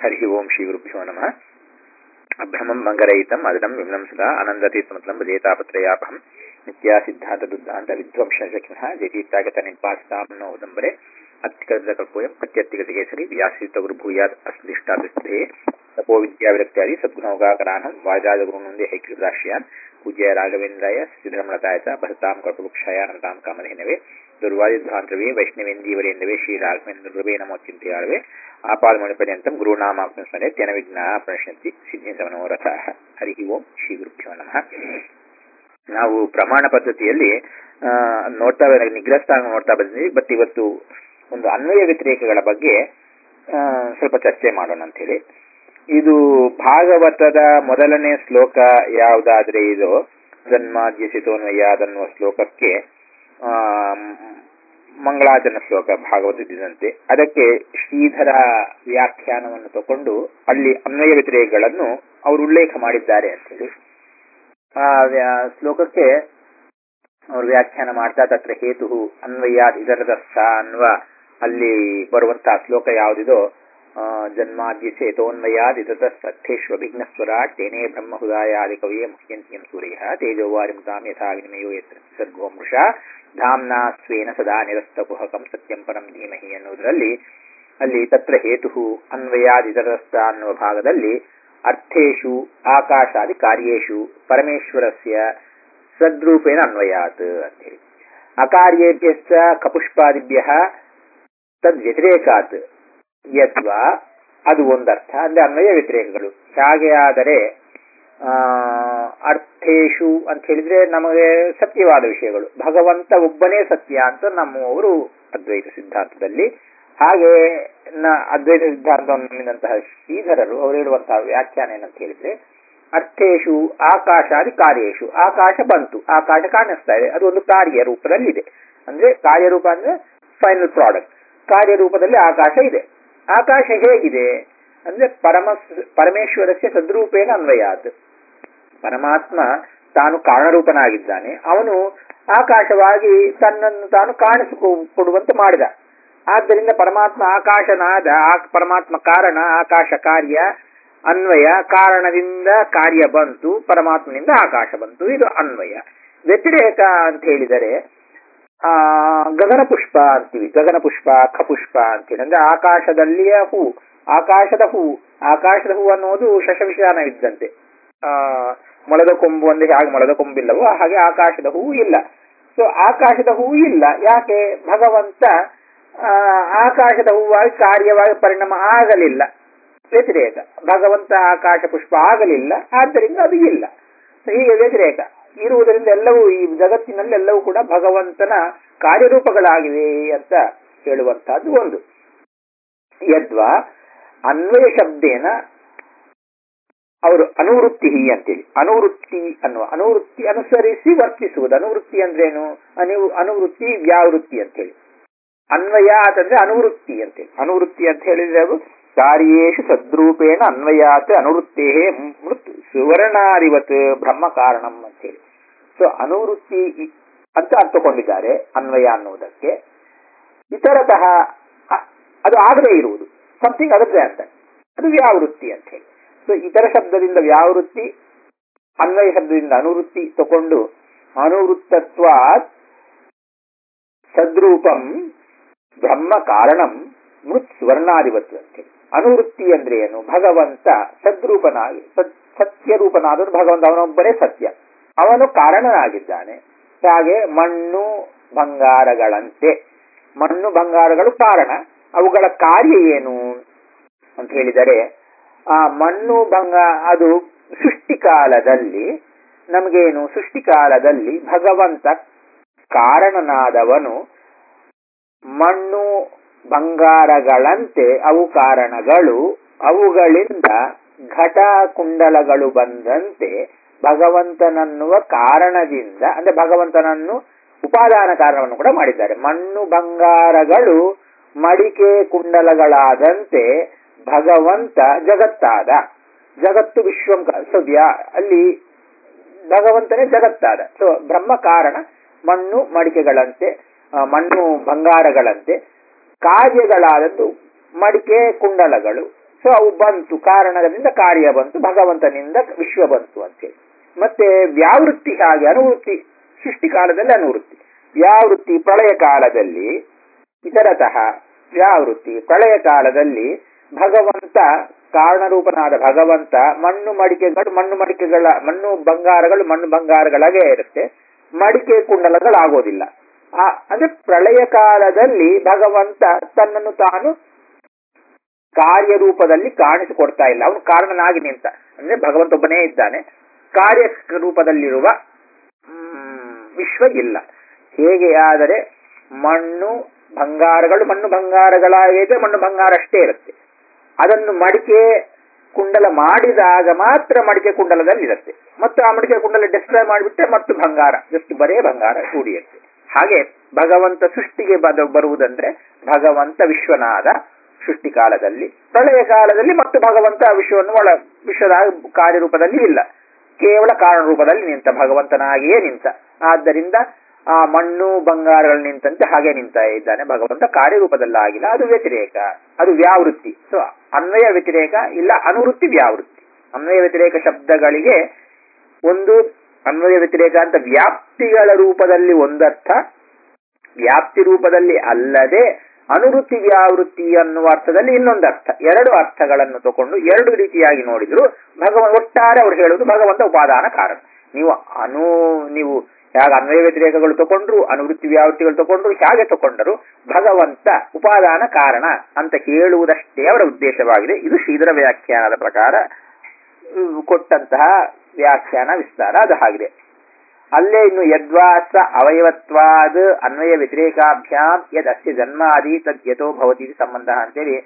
ಹರಿ ಓಂ ಶ್ರೀ ಗುರುಭ್ಯೋ ನಮಃ ಅಭ್ರಮಂ ಮಂಗರಹಿತಂ ಅದರಂ ವಿಮ್ಲಂ ಸದಾ ಅನಂದತೀರ್ಥಮತಲಂ ಭಜೇತಾಪತ್ರಯಾಪಹಂ ನಿತ್ಯಾ ಸಿದ್ಧಾಂತ ದುದ್ದಾಂತ ವಿಧ್ವಂಸಶಕ್ನಃ ಜಯತೀರ್ಥಾಗತ ನಿರ್ಪಾಸಿತಾಂ ನೋ ಉದಂಬರೆ ಅತ್ಯಗತಕಲ್ಪೋಯಂ ಪ್ರತ್ಯತ್ತಿಗತಿಗೇಸರಿ ವ್ಯಾಸಯುತ ಗುರುಭೂಯಾತ್ ಅಸ್ದಿಷ್ಟಾಭಿಸ್ಥೆ ತಪೋ ವಿದ್ಯಾವಿರಕ್ತ್ಯಾದಿ ಸದ್ಗುಣೋಗಾಕರಾನಂ ವಾಜಾಜ ಗುರುನಂದೆ ಹೈಕೃತಾಶ್ಯಾನ್ ಪೂಜ್ಯ ರಾಘವೇಂದ್ರಾಯ ಶ್ರೀಧರ್ಮಲತಾಯ ಚ ಭರತಾಂ ಕಲ್ಪವೃಕ್ಷಾಯ ನಮತಾಂ ಕಾಮಧೇನವೇ ದುರ್ವಾದಿಧ್ವಾಂತರವೇ ವೈಷ್ಣವೇಂದೀವರೇಂದವೇ ಶ್ರೀ ರಾಘವೇಂದ್ರ ಗುರುವೇ ನಮೋ ಚಿಂತೆಯಾಳವೇ ಆಪಾದಮಣಿ ಪರ್ಯಂತಂ ಗುರುನಾಮಾಪ್ನ ಸ್ಮರೆ ತ್ಯನ ವಿಘ್ನಾ ಪ್ರಣಶ್ಯಂತಿ ಸಿದ್ಧಿ ಸಮನೋರಥ ಹರಿ ಓಂ ಶ್ರೀ ಗುರುಭ್ಯೋ ನಮಃ ನಾವು ಪ್ರಮಾಣ ಪದ್ಧತಿಯಲ್ಲಿ ನೋಡ್ತಾ ನಿಗ್ರಹಸ್ಥಾನ ನೋಡ್ತಾ ಬಂದಿದ್ದೀವಿ ಬಟ್ ಇವತ್ತು ಒಂದು ಅನ್ವಯ ವ್ಯತಿರೇಕಗಳ ಬಗ್ಗೆ ಸ್ವಲ್ಪ ಚರ್ಚೆ ಮಾಡೋಣ ಅಂತ ಹೇಳಿ ಇದು ಭಾಗವತದ ಮೊದಲನೇ ಶ್ಲೋಕ ಯಾವುದಾದ್ರೆ ಇದು ಜನ್ಮಾದ್ಯಸಿತೋನ್ವಯಾದನ್ನುವ ಶ್ಲೋಕಕ್ಕೆ ಮಂಗಳಾಚರಣ ಶ್ಲೋಕ ಭಾಗವತದಂತೆ ಅದಕ್ಕೆ ಶ್ರೀಧರ ವ್ಯಾಖ್ಯಾನವನ್ನು ತಗೊಂಡು ಅಲ್ಲಿ ಅನ್ವಯ ವ್ಯತಿರೇಕಗಳನ್ನು ಅವರು ಉಲ್ಲೇಖ ಮಾಡಿದ್ದಾರೆ ಅಂತೇಳಿ ಆ ಶ್ಲೋಕಕ್ಕೆ ಅವರು ವ್ಯಾಖ್ಯಾನ ಮಾಡ್ತಾ ತತ್ರ ಹೇತು ಅನ್ವಯಾದ್ ಇದರದಸ್ಥ ಅನ್ನುವ ಅಲ್ಲಿ ಬರುವಂತಹ ಶ್ಲೋಕ ಯಾವುದಿದೋ ಜನ್ಮಾದ್ಯ ಚೇತೋನ್ವಯಾದ್ ಇದತಸ್ಥೇಶ್ವ ವಿಘ್ನಸ್ವರಾಟ್ ತೇನೇ ಬ್ರಹ್ಮಹುದಾಯಾದಿ ಕವಿಯೇ ಮುಖ್ಯಂತಿಯಂ ಸೂರ್ಯ ತೇಜೋವಾರಿ ಮುತಾಂ ಯಥಾ ವಿನಿಮಯೋ ಯತ್ರ ಸರ್ಗೋ ಮೃಷ ಧಾಮ್ನಾ ಸ್ವೇನ ಸದಾ ನಿರಸ್ತಕುಹಕಂ ಸತ್ಯಂ ಪರಂ ಧೀಮಹಿ ಅನ್ನುವುದರಲ್ಲಿ ಅಲ್ಲಿ ತತ್ರ ಹೇತು ಅನ್ವಯಾದ್ ಇದರಸ್ಥ ಅನ್ನುವ ಭಾಗದಲ್ಲಿ ಅರ್ಥೇಶು ಆಕಾಶಾದಿ ಕಾರ್ಯೇಶು ಪರಮೇಶ್ವರಸ್ಯ ಸದ್ರೂಪೇಣ ಅನ್ವಯಾತ್ ಅಂತೇಳಿ ಅಕಾರ್ಯೇಭ್ಯಶ್ಚ ಕಪುಷ್ಪಾದಿಭ್ಯ ತದ್ ವ್ಯತಿರೇಕಾತ್ ಯತ್ವಾ ಅದು ಒಂದರ್ಥ ಅಂದ್ರೆ ಅನ್ವಯ ವ್ಯತಿರೇಕಗಳು ಹೇಗೆ ಆದರೆ ಅರ್ಥೇಶು ಅಂತ ಹೇಳಿದ್ರೆ ನಮಗೆ ಸತ್ಯವಾದ ವಿಷಯಗಳು ಭಗವಂತ ಒಬ್ಬನೇ ಸತ್ಯ ಅಂತ ನಮ್ಮವರು ಅದ್ವೈತ ಸಿದ್ಧಾಂತದಲ್ಲಿ ಹಾಗೆ ಅದ್ವೈತ ಸಿದ್ಧಾಂತವನ್ನು ನಂಬಿದಂತಹ ಶ್ರೀಧರರು ಅವರು ಹೇಳುವಂತಹ ವ್ಯಾಖ್ಯಾನ ಏನಂತ ಹೇಳಿದ್ರೆ ಅರ್ಥೇಶು ಆಕಾಶಾದಿ ಕಾರ್ಯೇಶು ಆಕಾಶ ಬಂತು ಆಕಾಶ ಕಾಣಿಸ್ತಾ ಇದೆ ಅದು ಒಂದು ಕಾರ್ಯ ರೂಪದಲ್ಲಿದೆ ಅಂದ್ರೆ ಕಾರ್ಯರೂಪ ಅಂದ್ರೆ ಫೈನಲ್ ಪ್ರಾಡಕ್ಟ್ ಕಾರ್ಯರೂಪದಲ್ಲಿ ಆಕಾಶ ಇದೆ ಆಕಾಶ ಹೇಗಿದೆ ಅಂದ್ರೆ ಪರಮ ಪರಮೇಶ್ವರಸ್ಯ ಸದ್ರೂಪೇಣ ಅನ್ವಯಾತ್ ಪರಮಾತ್ಮ ತಾನು ಕಾರಣರೂಪನಾಗಿದ್ದಾನೆ ಅವನು ಆಕಾಶವಾಗಿ ತನ್ನನ್ನು ತಾನು ಕಾಣಿಸಿಕೊಡುವಂತೆ ಮಾಡಿದ ಆದ್ದರಿಂದ ಪರಮಾತ್ಮ ಆಕಾಶನಾದ ಪರಮಾತ್ಮ ಕಾರಣ ಆಕಾಶ ಕಾರ್ಯ ಅನ್ವಯ ಕಾರಣದಿಂದ ಕಾರ್ಯ ಬಂತು ಪರಮಾತ್ಮನಿಂದ ಆಕಾಶ ಬಂತು ಇದು ಅನ್ವಯ ವ್ಯತಿರೇಕ ಅಂತ ಹೇಳಿದರೆ ಆ ಗಗನ ಪುಷ್ಪ ಅಂತೀವಿ ಗಗನ ಪುಷ್ಪ ಖಪುಷ್ಪ ಅಂತೇಳಿ ಅಂದ್ರೆ ಆಕಾಶದಲ್ಲಿಯ ಹೂ ಆಕಾಶದ ಹೂ ಆಕಾಶದ ಹೂ ಅನ್ನೋದು ಶಶವಿಷಾನ ಇದ್ದಂತೆ ಆ ಮೊಳದ ಕೊಂಬು ಅಂದ್ರೆ ಹಾಗೆ ಮೊಳದ ಕೊಂಬಿಲ್ಲವೋ ಹಾಗೆ ಆಕಾಶದ ಹೂ ಇಲ್ಲ ಸೊ ಆಕಾಶದ ಹೂ ಇಲ್ಲ ಯಾಕೆ ಭಗವಂತ ಆಕಾಶದ ಹೂವಾಗಿ ಕಾರ್ಯವಾಗಿ ಪರಿಣಾಮ ಆಗಲಿಲ್ಲ ವ್ಯತಿರೇಕ ಭಗವಂತ ಆಕಾಶ ಪುಷ್ಪ ಆಗಲಿಲ್ಲ ಆದ್ದರಿಂದ ಅದು ಇಲ್ಲ ಹೀಗೆ ವ್ಯತಿರೇಕ ಇರುವುದರಿಂದ ಎಲ್ಲವೂ ಈ ಜಗತ್ತಿನಲ್ಲಿ ಎಲ್ಲವೂ ಕೂಡ ಭಗವಂತನ ಕಾರ್ಯರೂಪಗಳಾಗಿವೆ ಅಂತ ಹೇಳುವಂತಹದ್ದು ಒಂದು ಯದ್ವಾ ಅನ್ವಯ ಶಬ್ದೇನ ಅವರು ಅನುವೃತ್ತಿ ಅಂತೇಳಿ ಅನುವೃತ್ತಿ ಅನ್ನುವ ಅನುವೃತ್ತಿ ಅನುಸರಿಸಿ ವರ್ತಿಸುವುದು ಅನುವೃತ್ತಿ ಅಂದ್ರೇನು ಅನಿವು ಅನುವೃತ್ತಿ ವ್ಯಾವೃತ್ತಿ ಅಂತೇಳಿ ಅನ್ವಯ ಅಂತಂದ್ರೆ ಅನುವೃತ್ತಿ ಅಂತೇಳಿ ಅನುವೃತ್ತಿ ಅಂತ ಹೇಳಿದ್ರೆ ಅದು ಕಾರ್ಯೇಶು ಸದ್ರೂಪೇಣ ಅನ್ವಯಾತ್ ಅನುವೃತ್ತೇ ಮೃತ್ ಸುವರ್ಣಾರಿವತ್ ಬ್ರಹ್ಮ ಕಾರಣಂ ಅಂತೇಳಿ ಸೊ ಅನುವೃತ್ತಿ ಅಂತ ಅರ್ಥಕೊಂಡಿದ್ದಾರೆ ಅನ್ವಯ ಅನ್ನುವುದಕ್ಕೆ ಇತರತಃ ಅದು ಆಗದೇ ಇರುವುದು ಸಮಥಿಂಗ್ ಅದರದೇ ಅಂತ ಅದು ವ್ಯಾವೃತ್ತಿ ಅಂತ ಹೇಳಿ ಸೊ ಇತರ ಶಬ್ದದಿಂದ ವ್ಯಾವೃತ್ತಿ ಅನ್ವಯ ಶಬ್ದದಿಂದ ಅನುವೃತ್ತಿ ತಗೊಂಡು ಅನುವೃತ್ತತ್ವಾತ್ ಸದ್ರೂಪಂ ಬ್ರಹ್ಮ ಕಾರಣಂ ಮೃತ್ ಸುವರ್ಣಾಧಿಪತ್ಯ ಅಂತೇಳಿ ಅನುವೃತ್ತಿ ಅಂದ್ರೆ ಏನು ಭಗವಂತ ಸದ್ರೂಪನಾಗಿ ಸತ್ಯ ರೂಪನಾದರೂ ಭಗವಂತ ಅವನೊಬ್ಬನೇ ಸತ್ಯ ಅವನು ಕಾರಣನಾಗಿದ್ದಾನೆ ಹಾಗೆ ಮಣ್ಣು ಬಂಗಾರಗಳಂತೆ ಮಣ್ಣು ಬಂಗಾರಗಳು ಕಾರಣ ಅವುಗಳ ಕಾರ್ಯ ಏನು ಅಂತ ಹೇಳಿದರೆ ಆ ಮಣ್ಣು ಬಂಗ ಅದು ಸೃಷ್ಟಿಕಾಲದಲ್ಲಿ ನಮಗೇನು ಸೃಷ್ಟಿಕಾಲದಲ್ಲಿ ಭಗವಂತ ಕಾರಣನಾದವನು ಮಣ್ಣು ಬಂಗಾರಗಳಂತೆ ಅವು ಕಾರಣಗಳು ಅವುಗಳಿಂದ ಘಟ ಕುಂಡಲಗಳು ಬಂದಂತೆ ಭಗವಂತನನ್ನುವ ಕಾರಣದಿಂದ ಅಂದ್ರೆ ಭಗವಂತನನ್ನು ಉಪಾದಾನ ಕಾರಣವನ್ನು ಕೂಡ ಮಾಡಿದ್ದಾರೆ ಮಣ್ಣು ಬಂಗಾರಗಳು ಮಡಿಕೆ ಕುಂಡಲಗಳಾದಂತೆ ಭಗವಂತ ಜಗತ್ತಾದ ಜಗತ್ತು ವಿಶ್ವಂ ಸೊ ಅಲ್ಲಿ ಭಗವಂತನೇ ಜಗತ್ತಾದ ಸೊ ಬ್ರಹ್ಮ ಕಾರಣ ಮಣ್ಣು ಮಡಿಕೆಗಳಂತೆ ಮಣ್ಣು ಬಂಗಾರಗಳಂತೆ ಕಾರ್ಯಗಳಾದದ್ದು ಮಡಿಕೆ ಕುಂಡಲಗಳು ಸೊ ಅವು ಬಂತು ಕಾರಣದಿಂದ ಕಾರ್ಯ ಬಂತು ಭಗವಂತನಿಂದ ವಿಶ್ವ ಬಂತು ಅಂತೇಳಿ ಮತ್ತೆ ವ್ಯಾವೃತ್ತಿ ಹಾಗೆ ಅನುವೃತ್ತಿ ಸೃಷ್ಟಿ ಕಾಲದಲ್ಲಿ ಅನುವೃತ್ತಿ ವ್ಯಾವೃತ್ತಿ ಪ್ರಳಯ ಕಾಲದಲ್ಲಿ ಇತರತಃ ವ್ಯಾವೃತ್ತಿ ಪ್ರಳಯ ಕಾಲದಲ್ಲಿ ಭಗವಂತ ಕಾರಣರೂಪನಾದ ಭಗವಂತ ಮಣ್ಣು ಮಡಿಕೆಗಳು ಮಣ್ಣು ಮಡಿಕೆಗಳ ಮಣ್ಣು ಬಂಗಾರಗಳು ಮಣ್ಣು ಬಂಗಾರಗಳಾಗೇ ಇರುತ್ತೆ ಮಡಿಕೆ ಕುಂಡಲಗಳಾಗೋದಿಲ್ಲ ಆ ಅಂದ್ರೆ ಪ್ರಳಯ ಕಾಲದಲ್ಲಿ ಭಗವಂತ ತನ್ನನ್ನು ತಾನು ಕಾರ್ಯರೂಪದಲ್ಲಿ ಕಾಣಿಸಿಕೊಡ್ತಾ ಇಲ್ಲ ಅವನು ಕಾರಣನಾಗಿ ನಿಂತ ಅಂದ್ರೆ ಭಗವಂತ ಒಬ್ಬನೇ ಇದ್ದಾನೆ ಕಾರ್ಯ ರೂಪದಲ್ಲಿರುವ ವಿಶ್ವ ಇಲ್ಲ ಹೇಗೆ ಆದರೆ ಮಣ್ಣು ಬಂಗಾರಗಳು ಮಣ್ಣು ಬಂಗಾರಗಳಾಗಿದೆ ಮಣ್ಣು ಬಂಗಾರ ಅಷ್ಟೇ ಇರುತ್ತೆ ಅದನ್ನು ಮಡಿಕೆ ಕುಂಡಲ ಮಾಡಿದಾಗ ಮಾತ್ರ ಮಡಿಕೆ ಕುಂಡಲದಲ್ಲಿ ಇರುತ್ತೆ ಮತ್ತು ಆ ಮಡಿಕೆ ಕುಂಡಲ ಡಿಸ್ಟ್ರಾಯ್ ಮಾಡಿಬಿಟ್ಟೆ ಮತ್ತು ಬಂಗಾರ ಜಸ್ಟ್ ಬರೇ ಬಂಗಾರ ಉಳಿಯುತ್ತೆ ಹಾಗೆ ಭಗವಂತ ಸೃಷ್ಟಿಗೆ ಬದ ಬರುವುದಂದ್ರೆ ಭಗವಂತ ವಿಶ್ವನಾದ ಸೃಷ್ಟಿ ಕಾಲದಲ್ಲಿ ಪ್ರಳಯ ಕಾಲದಲ್ಲಿ ಮತ್ತು ಭಗವಂತ ವಿಶ್ವವನ್ನು ಒಳ ವಿಶ್ವದ ಕಾರ್ಯರೂಪದಲ್ಲಿ ಇಲ್ಲ ಕೇವಲ ಕಾರಣ ರೂಪದಲ್ಲಿ ನಿಂತ ಭಗವಂತನಾಗಿಯೇ ನಿಂತ ಆದ್ದರಿಂದ ಆ ಮಣ್ಣು ಬಂಗಾರಗಳು ನಿಂತಂತೆ ಹಾಗೆ ನಿಂತ ಇದ್ದಾನೆ ಭಗವಂತ ಕಾರ್ಯರೂಪದಲ್ಲಾಗಿಲ್ಲ ಅದು ವ್ಯತಿರೇಕ ಅದು ವ್ಯಾವೃತ್ತಿ ಸೊ ಅನ್ವಯ ವ್ಯತಿರೇಕ ಇಲ್ಲ ಅನುವೃತ್ತಿ ವ್ಯಾವೃತ್ತಿ ಅನ್ವಯ ವ್ಯತಿರೇಕ ಶಬ್ದಗಳಿಗೆ ಒಂದು ಅನ್ವಯ ವ್ಯತಿರೇಕ ಅಂತ ವ್ಯಾಪ್ತಿಗಳ ರೂಪದಲ್ಲಿ ಒಂದರ್ಥ ವ್ಯಾಪ್ತಿ ರೂಪದಲ್ಲಿ ಅಲ್ಲದೆ ಅನುವೃತ್ತಿ ವ್ಯಾವೃತ್ತಿ ಅನ್ನುವ ಅರ್ಥದಲ್ಲಿ ಇನ್ನೊಂದು ಅರ್ಥ ಎರಡು ಅರ್ಥಗಳನ್ನು ತಗೊಂಡು ಎರಡು ರೀತಿಯಾಗಿ ನೋಡಿದ್ರು ಭಗವ ಒಟ್ಟಾರೆ ಅವ್ರು ಹೇಳುವುದು ಭಗವಂತ ಉಪಾದಾನ ಕಾರಣ ನೀವು ಅನು ನೀವು ಹೇಗೆ ಅನ್ವಯ ವ್ಯತಿರೇಕಗಳು ತಗೊಂಡ್ರು ಅನುವೃತ್ತಿ ವ್ಯಾವೃತ್ತಿಗಳು ತಗೊಂಡ್ರು ಹೇಗೆ ತಗೊಂಡರು ಭಗವಂತ ಉಪಾದಾನ ಕಾರಣ ಅಂತ ಹೇಳುವುದಷ್ಟೇ ಅವರ ಉದ್ದೇಶವಾಗಿದೆ ಇದು ಶ್ರೀಧರ ವ್ಯಾಖ್ಯಾನದ ಪ್ರಕಾರ ಕೊಟ್ಟಂತಹ ವ್ಯಾಖ್ಯಾನ ವಿಸ್ತಾರ ಅದು ಆಗಿದೆ ಅಲ್ಲೇ ಇನ್ನು ಯದ್ವಾಸ ಅವಯವತ್ವಾದ ಅನ್ವಯ ವ್ಯತಿರೇಕಾಭ್ಯಾಂ ಯದ್ ಅಸ್ಯ ಜನ್ಮಾದಿ ತದ್ ಯಥೋ ಭವತಿ ಸಂಬಂಧ ಅಂತೇಳಿ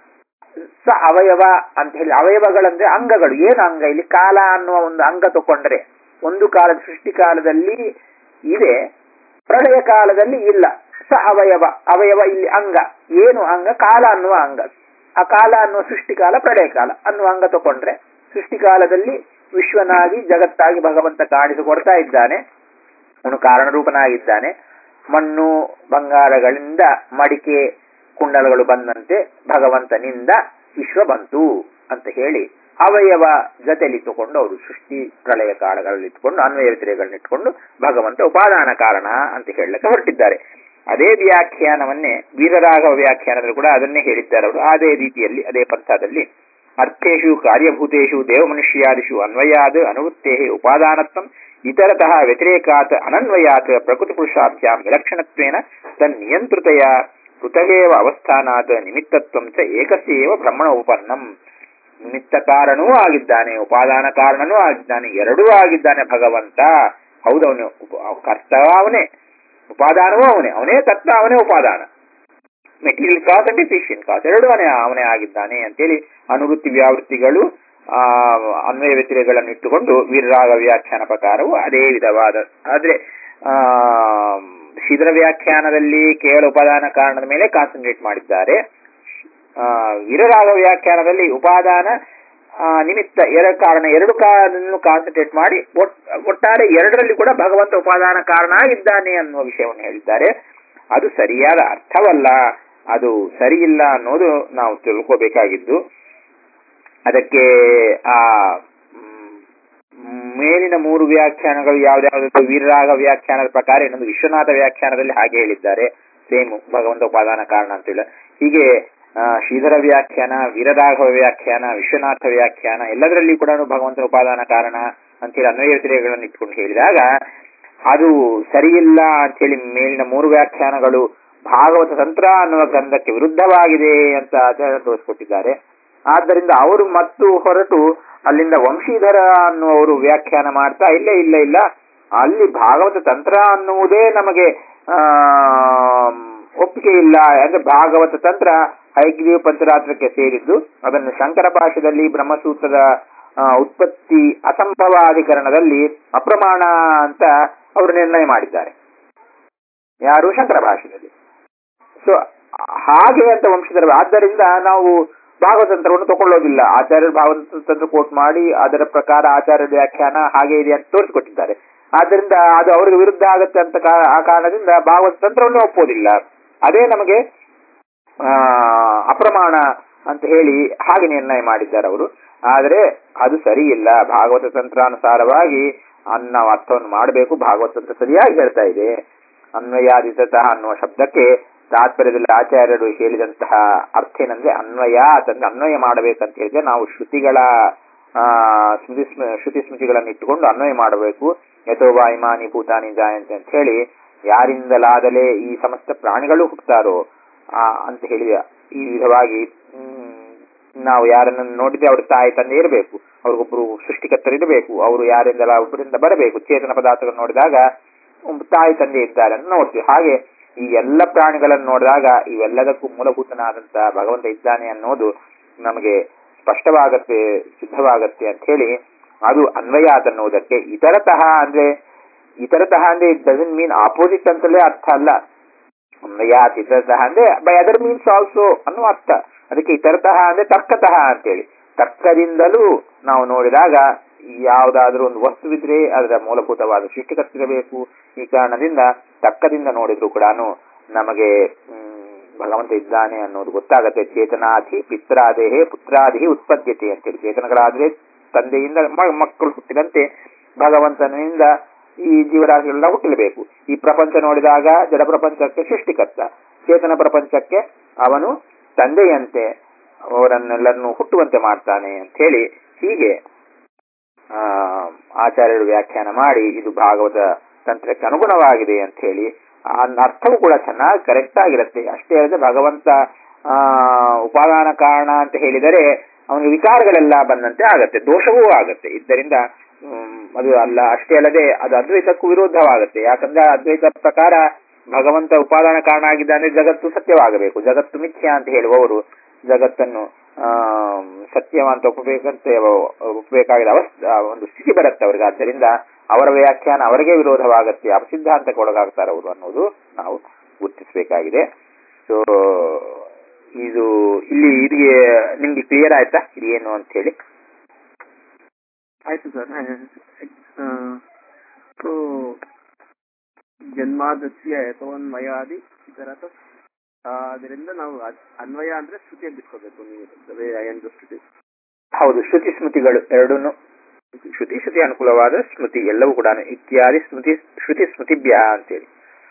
ಸ ಅವಯವ ಅಂತ ಹೇಳಿ ಅವಯವಗಳಂದ್ರೆ ಅಂಗಗಳು ಏನು ಅಂಗ ಇಲ್ಲಿ ಕಾಲ ಅನ್ನುವ ಒಂದು ಅಂಗ ತಕೊಂಡ್ರೆ ಒಂದು ಕಾಲದ ಸೃಷ್ಟಿ ಕಾಲದಲ್ಲಿ ಇದೆ ಪ್ರಳಯ ಕಾಲದಲ್ಲಿ ಇಲ್ಲ ಸ ಅವಯವ ಅವಯವ ಇಲ್ಲಿ ಅಂಗ ಏನು ಅಂಗ ಕಾಲ ಅನ್ನುವ ಅಂಗ ಆ ಕಾಲ ಅನ್ನುವ ಸೃಷ್ಟಿ ಕಾಲ ಪ್ರಳಯ ಕಾಲ ಅನ್ನುವ ಅಂಗ ತಕೊಂಡ್ರೆ ಸೃಷ್ಟಿ ಕಾಲದಲ್ಲಿ ವಿಶ್ವನಾಗಿ ಜಗತ್ತಾಗಿ ಭಗವಂತ ಕಾಣಿಸಿಕೊಡ್ತಾ ಇದ್ದಾನೆ ಅವನು ಕಾರಣರೂಪನಾಗಿದ್ದಾನೆ ಮಣ್ಣು ಬಂಗಾರಗಳಿಂದ ಮಡಿಕೆ ಕುಂಡಲಗಳು ಬಂದಂತೆ ಭಗವಂತನಿಂದ ವಿಶ್ವ ಬಂತು ಅಂತ ಹೇಳಿ ಅವಯವ ಜೊತೆಲಿ ಇಟ್ಟುಕೊಂಡು ಅವರು ಸೃಷ್ಟಿ ಪ್ರಳಯ ಕಾಲಗಳಲ್ಲಿ ಇಟ್ಕೊಂಡು ಅನ್ವಯ ವ್ಯತಿರೇಕಗಳನ್ನ ಇಟ್ಕೊಂಡು ಭಗವಂತ ಉಪಾದಾನ ಕಾರಣ ಅಂತ ಹೇಳಲಿಕ್ಕೆ ಹೊರಟಿದ್ದಾರೆ ಅದೇ ವ್ಯಾಖ್ಯಾನವನ್ನೇ ವೀರರಾಘವ ವ್ಯಾಖ್ಯಾನದಲ್ಲಿ ಕೂಡ ಅದನ್ನೇ ಹೇಳಿದ್ದಾರೆ ಅವರು ಅದೇ ರೀತಿಯಲ್ಲಿ ಅದೇ ಪಂಥದಲ್ಲಿ ಅರ್ಥೇಶು ಕಾರ್ಯಭೂತೇಶು ದೇವಮನುಷ್ಯಾದಿಷು ಅನ್ವಯಾದ್ ಅನುವೃತ್ತೇ ಉಪಾದಾನತ್ವಂ ಇತರತಃ ವ್ಯತಿರೇಕಾತ್ ಅನನ್ವಯಾತ್ ಪ್ರಕೃತಿ ಪುರುಷಾಭ್ಯಾಂ ವಿಲಕ್ಷಣತ್ವೇನ ತನ್ನಿಯಂತ್ರಿತೆಯ ಪೃಥಗೇವ ಅವಸ್ಥಾನಾತ್ ನಿಮಿತ್ತತ್ವಂ ಚ ಏಕಸ್ಯೇವ ಬ್ರಹ್ಮಣ ಉಪನ್ನಂ ನಿಮಿತ್ತ ಕಾರಣವೂ ಆಗಿದ್ದಾನೆ ಉಪಾದಾನ ಕಾರಣನೂ ಆಗಿದ್ದಾನೆ ಎರಡೂ ಆಗಿದ್ದಾನೆ ಭಗವಂತ ಹೌದವನು ಕರ್ತ ಅವನೇ ಉಪಾದಾನವೂ ಅವನೇ ಅವನೇ ತತ್ವ ಅವನೇ ಉಪಾದಾನ ಮೆಟೀರಿಯಲ್ ಕಾಸ್ ಅಂಡ್ ಡಿಫಿಷಿಯನ್ ಕಾಸ್ ಎರಡೂ ಅವನೇ ಅವನೇ ಆಗಿದ್ದಾನೆ ಅಂತೇಳಿ ಅನುವೃತ್ತಿ ವ್ಯಾವೃತ್ತಿಗಳು ಆ ಅನ್ವಯ ವ್ಯತಿರೇಕಗಳನ್ನು ಇಟ್ಟುಕೊಂಡು ವೀರರಾಗ ವ್ಯಾಖ್ಯಾನ ಪ್ರಕಾರವು ಅದೇ ವಿಧವಾದ ಆದ್ರೆ ಆ ಶಿದ್ರ ವ್ಯಾಖ್ಯಾನದಲ್ಲಿ ಕೇವಲ ಉಪಾದಾನ ಕಾರಣದ ಮೇಲೆ ಕಾನ್ಸಂಟ್ರೇಟ್ ಮಾಡಿದ್ದಾರೆ ಆ ವೀರರಾಗ ವ್ಯಾಖ್ಯಾನದಲ್ಲಿ ಉಪಾದಾನ ನಿಮಿತ್ತ ಎರಡು ಕಾರಣ ಎರಡು ಕಾರಣವನ್ನು ಕಾನ್ಸಂಟ್ರೇಟ್ ಮಾಡಿ ಒಟ್ಟಾರೆ ಎರಡರಲ್ಲಿ ಕೂಡ ಭಗವಂತ ಉಪಾದಾನ ಕಾರಣ ಆಗಿದ್ದಾನೆ ಅನ್ನುವ ವಿಷಯವನ್ನು ಹೇಳಿದ್ದಾರೆ ಅದು ಸರಿಯಾದ ಅರ್ಥವಲ್ಲ ಅದು ಸರಿಯಿಲ್ಲ ಅನ್ನೋದು ನಾವು ತಿಳ್ಕೋಬೇಕಾಗಿದ್ದು ಅದಕ್ಕೆ ಆ ಮೇಲಿನ ಮೂರು ವ್ಯಾಖ್ಯಾನಗಳು ಯಾವ್ದಾವ್ದು ವೀರರಾಗ ವ್ಯಾಖ್ಯಾನದ ಪ್ರಕಾರ ಇನ್ನೊಂದು ವಿಶ್ವನಾಥ ವ್ಯಾಖ್ಯಾನದಲ್ಲಿ ಹಾಗೆ ಹೇಳಿದ್ದಾರೆ ಸೇಮ್ ಭಗವಂತ ಉಪಾದಾನ ಕಾರಣ ಅಂತೇಳಿ ಹೀಗೆ ಶ್ರೀಧರ ವ್ಯಾಖ್ಯಾನ ವೀರರಾಘವ ವ್ಯಾಖ್ಯಾನ ವಿಶ್ವನಾಥ ವ್ಯಾಖ್ಯಾನ ಎಲ್ಲದರಲ್ಲಿ ಕೂಡ ಭಗವಂತನ ಉಪಾದಾನ ಕಾರಣ ಅಂತೇಳಿ ಅನ್ವಯ ವ್ಯತಿರೇಕಗಳನ್ನು ಇಟ್ಕೊಂಡು ಹೇಳಿದಾಗ ಅದು ಸರಿಯಿಲ್ಲ ಅಂತೇಳಿ ಮೇಲಿನ ಮೂರು ವ್ಯಾಖ್ಯಾನಗಳು ಭಾಗವತ ತಂತ್ರ ಅನ್ನುವ ಗ್ರಂಥಕ್ಕೆ ವಿರುದ್ಧವಾಗಿದೆ ಅಂತ ಆಚಾರ್ಯ ತೋರಿಸ್ಕೊಟ್ಟಿದ್ದಾರೆ ಆದ್ದರಿಂದ ಅವರು ಮತ್ತು ಹೊರಟು ಅಲ್ಲಿಂದ ವಂಶೀಧರ ಅನ್ನುವರು ವ್ಯಾಖ್ಯಾನ ಮಾಡ್ತಾ ಇಲ್ಲ ಇಲ್ಲ ಇಲ್ಲ ಅಲ್ಲಿ ಭಾಗವತ ತಂತ್ರ ಅನ್ನುವುದೇ ನಮಗೆ ಆ ಒಪ್ಪಿಗೆ ಇಲ್ಲ ಅಂದ್ರೆ ಭಾಗವತ ತಂತ್ರ ಹೈಗ್ರೀವ ಪಂಚರಾತ್ರಕ್ಕೆ ಸೇರಿದ್ದು ಅದನ್ನು ಶಂಕರ ಭಾಷೆಯಲ್ಲಿ ಬ್ರಹ್ಮಸೂತ್ರದ ಉತ್ಪತ್ತಿ ಅಸಂಭವಾಧಿಕರಣದಲ್ಲಿ ಅಪ್ರಮಾಣ ಅಂತ ಅವರು ನಿರ್ಣಯ ಮಾಡಿದ್ದಾರೆ ಯಾರು ಶಂಕರ ಭಾಷೆಯಲ್ಲಿ ಸೊ ಹಾಗೆ ಅಂತ ವಂಶಧರ ಆದ್ದರಿಂದ ನಾವು ಭಾಗವತಂತ್ರವನ್ನು ತಗೊಳ್ಳೋದಿಲ್ಲ ಆಚಾರ್ಯರು ಭಾಗವತಂತ್ರ ಕೋಟ್ ಮಾಡಿ ಅದರ ಪ್ರಕಾರ ಆಚಾರ್ಯ ವ್ಯಾಖ್ಯಾನ ಹಾಗೆ ಇದೆ ಅಂತ ತೋರಿಸಿಕೊಟ್ಟಿದ್ದಾರೆ ಆದ್ದರಿಂದ ಅದು ಅವರಿಗೆ ವಿರುದ್ಧ ಆಗುತ್ತೆ ಅಂತ ಆ ಕಾರಣದಿಂದ ಭಾಗವತ ತಂತ್ರವನ್ನು ಒಪ್ಪೋದಿಲ್ಲ ಅದೇ ನಮಗೆ ಆ ಅಪ್ರಮಾಣ ಅಂತ ಹೇಳಿ ಹಾಗೆ ನಿರ್ಣಯ ಮಾಡಿದ್ದಾರೆ ಅವರು ಆದರೆ ಅದು ಸರಿ ಇಲ್ಲ ಭಾಗವತ ತಂತ್ರಾನುಸಾರವಾಗಿ ಅನ್ನ ಅರ್ಥವನ್ನು ಮಾಡಬೇಕು ಭಾಗವತ ತಂತ್ರ ಸರಿಯಾಗಿ ಹೇಳ್ತಾ ಇದೆ ಅನ್ವಯಾದಿತಃ ಅನ್ನುವ ಶಬ್ದಕ್ಕೆ ತಾತ್ಪರ್ಯದಲ್ಲಿ ಆಚಾರ್ಯರು ಹೇಳಿದಂತಹ ಅರ್ಥ ಏನಂದ್ರೆ ಅನ್ವಯ ಅಂತಂದ್ರೆ ಅನ್ವಯ ಮಾಡಬೇಕಂತ ಹೇಳಿದ್ರೆ ನಾವು ಶ್ರುತಿಗಳ ಆ ಸ್ಮೃತಿ ಸ್ಮ- ಶ್ರುತಿ ಸ್ಮೃತಿಗಳನ್ನು ಇಟ್ಟುಕೊಂಡು ಅನ್ವಯ ಮಾಡಬೇಕು ಯಥೋವಾ ಇಮಾನಿ ಭೂತಾನಿ ಜಾಯಂತೆ ಅಂತ ಹೇಳಿ ಯಾರಿಂದಲಾದಲೇ ಈ ಸಮಸ್ತ ಪ್ರಾಣಿಗಳು ಹುಟ್ಟುತ್ತಾರೋ ಆ ಅಂತ ಹೇಳಿ ಈ ವಿಧವಾಗಿ ಹ್ಮ್, ನಾವು ಯಾರನ್ನು ನೋಡಿದ್ರೆ ಅವ್ರ ತಾಯಿ ತಂದೆ ಇರಬೇಕು ಅವ್ರಿಗೊಬ್ರು ಸೃಷ್ಟಿಕರ್ತರಿರಬೇಕು ಅವರು ಯಾರಿಂದಲ ಒಬ್ಬರಿಂದ ಬರಬೇಕು ಚೇತನ ಪದಾರ್ಥಗಳನ್ನು ನೋಡಿದಾಗ ಒಬ್ಬ ತಾಯಿ ತಂದೆ ಇದ್ದಾರೆ ಅಂತ ನೋಡ್ತೀವಿ ಹಾಗೆ ಈ ಎಲ್ಲ ಪ್ರಾಣಿಗಳನ್ನು ನೋಡಿದಾಗ ಇವೆಲ್ಲದಕ್ಕೂ ಮೂಲಭೂತನಾದಂತ ಭಗವಂತ ಇದ್ದಾನೆ ಅನ್ನೋದು ನಮಗೆ ಸ್ಪಷ್ಟವಾಗತ್ತೆ ಸಿದ್ಧವಾಗತ್ತೆ ಅಂತ ಹೇಳಿ ಅದು ಅನ್ವಯಾತ್ ಅನ್ನೋದಕ್ಕೆ ಇತರತಃ ಅಂದ್ರೆ ಇತರತಃ ಅಂದ್ರೆ ಇಟ್ ಡಸನ್ ಮೀನ್ ಆಪೋಸಿಟ್ ಅಂತಲೇ ಅರ್ಥ ಅಲ್ಲ ಅನ್ವಯಾತ್ ಇತರತಃ ಅಂದ್ರೆ ಬೈ ಅದರ್ ಮೀನ್ಸ್ ಆಲ್ಸೋ ಅನ್ನೋ ಅರ್ಥ ಅದಕ್ಕೆ ಇತರತಃ ಅಂದ್ರೆ ತರ್ಕತಃ ಅಂತೇಳಿ ತರ್ಕದಿಂದಲೂ ನಾವು ನೋಡಿದಾಗ ಯಾವುದಾದ್ರೂ ಒಂದು ವಸ್ತುವಿದ್ರೆ ಅದರ ಮೂಲಭೂತವಾದ ಸೃಷ್ಟಿಕರ್ತಿರಬೇಕು ಈ ಕಾರಣದಿಂದ ತರ್ಕದಿಂದ ನೋಡಿದ್ರು ಕೂಡ ನಮಗೆ ಹ್ಮ್, ಭಗವಂತ ಇದ್ದಾನೆ ಅನ್ನೋದು ಗೊತ್ತಾಗತ್ತೆ ಚೇತನಾಧಿ ಪಿತ್ರಾದೇಹೇ ಪುತ್ರಾದಿಹಿ ಉತ್ಪದ್ಯತೆ ಅಂತೇಳಿ ಚೇತನಗಳಾದ್ರೆ ತಂದೆಯಿಂದ ಮ- ಮಕ್ಕಳು ಹುಟ್ಟಿದಂತೆ ಭಗವಂತನಿಂದ ಈ ಜೀವರಾಶಿಗಳೆಲ್ಲ ಹುಟ್ಟಲೇಬೇಕು ಈ ಪ್ರಪಂಚ ನೋಡಿದಾಗ ಜಡ ಪ್ರಪಂಚಕ್ಕೆ ಸೃಷ್ಟಿಕರ್ತ ಚೇತನ ಪ್ರಪಂಚಕ್ಕೆ ಅವನು ತಂದೆಯಂತೆ ಅವರನ್ನೆಲ್ಲರನ್ನು ಹುಟ್ಟುವಂತೆ ಮಾಡ್ತಾನೆ ಅಂತ ಹೇಳಿ ಹೀಗೆ ಆ ಆಚಾರ್ಯರು ವ್ಯಾಖ್ಯಾನ ಮಾಡಿ ಇದು ಭಾಗವತ ತಂತ್ರಕ್ಕೆ ಅನುಗುಣವಾಗಿದೆ ಅಂತ ಹೇಳಿ ಆ ಅರ್ಥವೂ ಕೂಡ ಚೆನ್ನಾಗಿ ಕರೆಕ್ಟ್ ಆಗಿರುತ್ತೆ ಅಷ್ಟೇ ಅಲ್ಲದೆ ಭಗವಂತ ಆ ಉಪಾದಾನ ಕಾರಣ ಅಂತ ಹೇಳಿದರೆ ಅವನಿಗೆ ವಿಕಾರಗಳೆಲ್ಲ ಬಂದಂತೆ ಆಗತ್ತೆ ದೋಷವೂ ಆಗತ್ತೆ ಇದರಿಂದ ಹ್ಮ್, ಅದು ಅಲ್ಲ ಅಷ್ಟೇ ಅಲ್ಲದೆ ಅದು ಅದ್ವೈತಕ್ಕೂ ವಿರೋಧವಾಗುತ್ತೆ ಯಾಕಂದ್ರೆ ಅದ್ವೈತ ಪ್ರಕಾರ ಭಗವಂತ ಉಪಾದಾನ ಕಾರಣ ಆಗಿದ್ದಾನೆ ಜಗತ್ತು ಸತ್ಯವಾಗಬೇಕು ಜಗತ್ತು ಮಿಥ್ಯ ಅಂತ ಹೇಳುವವರು ಜಗತ್ತನ್ನು ಆ ಸತ್ಯವಂತ ಒಪ್ಪಬೇಕಂತ ಒಪ್ಪಬೇಕಾಗಿದ ಅವಸ್ಥೆ ಆ ಒಂದು ಸ್ಥಿತಿ ಬರುತ್ತೆ ಅವರಿಗೆ ಆದ್ದರಿಂದ ಅವರ ವ್ಯಾಖ್ಯಾನ ಅವರಿಗೆ ವಿರೋಧವಾಗತ್ತೆ ಅಪಸಿದ್ಧಾಂತಕ್ಕೆ ಒಳಗಾಗ್ತಾರೆ ಅವರು ಅನ್ನೋದು ನಾವು ಗುರುತಿಸಬೇಕಾಗಿದೆ ಸೊ ಇದು ಇಲ್ಲಿ ಇದಿಗೆ ನಿಮ್ಗೆ ಕ್ಲಿಯರ್ ಆಯ್ತಾ ಇದು ಏನು ಅಂತ ಹೇಳಿ ಆಯ್ತು ಸರ್ ಸೊ ಜನ್ಮಾದಸ್ಯ ಯಥೋನ್ಮಯಾದಿ ಇದರಥ ಅದರಿಂದ ನಾವು ಅದ್- ಅನ್ವಯ ಅಂದ್ರೆ ಶ್ರುತಿಯಲ್ಲಿ ಬಿಟ್ಕೋಬೇಕು ನೀವು ಐ ಅಂಡರ್ಸ್ಟುಡ್ ಹೌದು ಶ್ರುತಿ ಸ್ಮೃತಿಗಳು ಎರಡೂನು ಶ್ರುತಿ ಶ್ರುತಿ ಅನುಕೂಲವಾದ ಸ್ಮೃತಿ ಎಲ್ಲವೂ ಕೂಡ ಇತ್ಯಾದಿ ಸ್ಮೃತಿ ಶ್ರುತಿ ಸ್ಮೃತಿಭ್ಯ ಅಂತೇಳಿ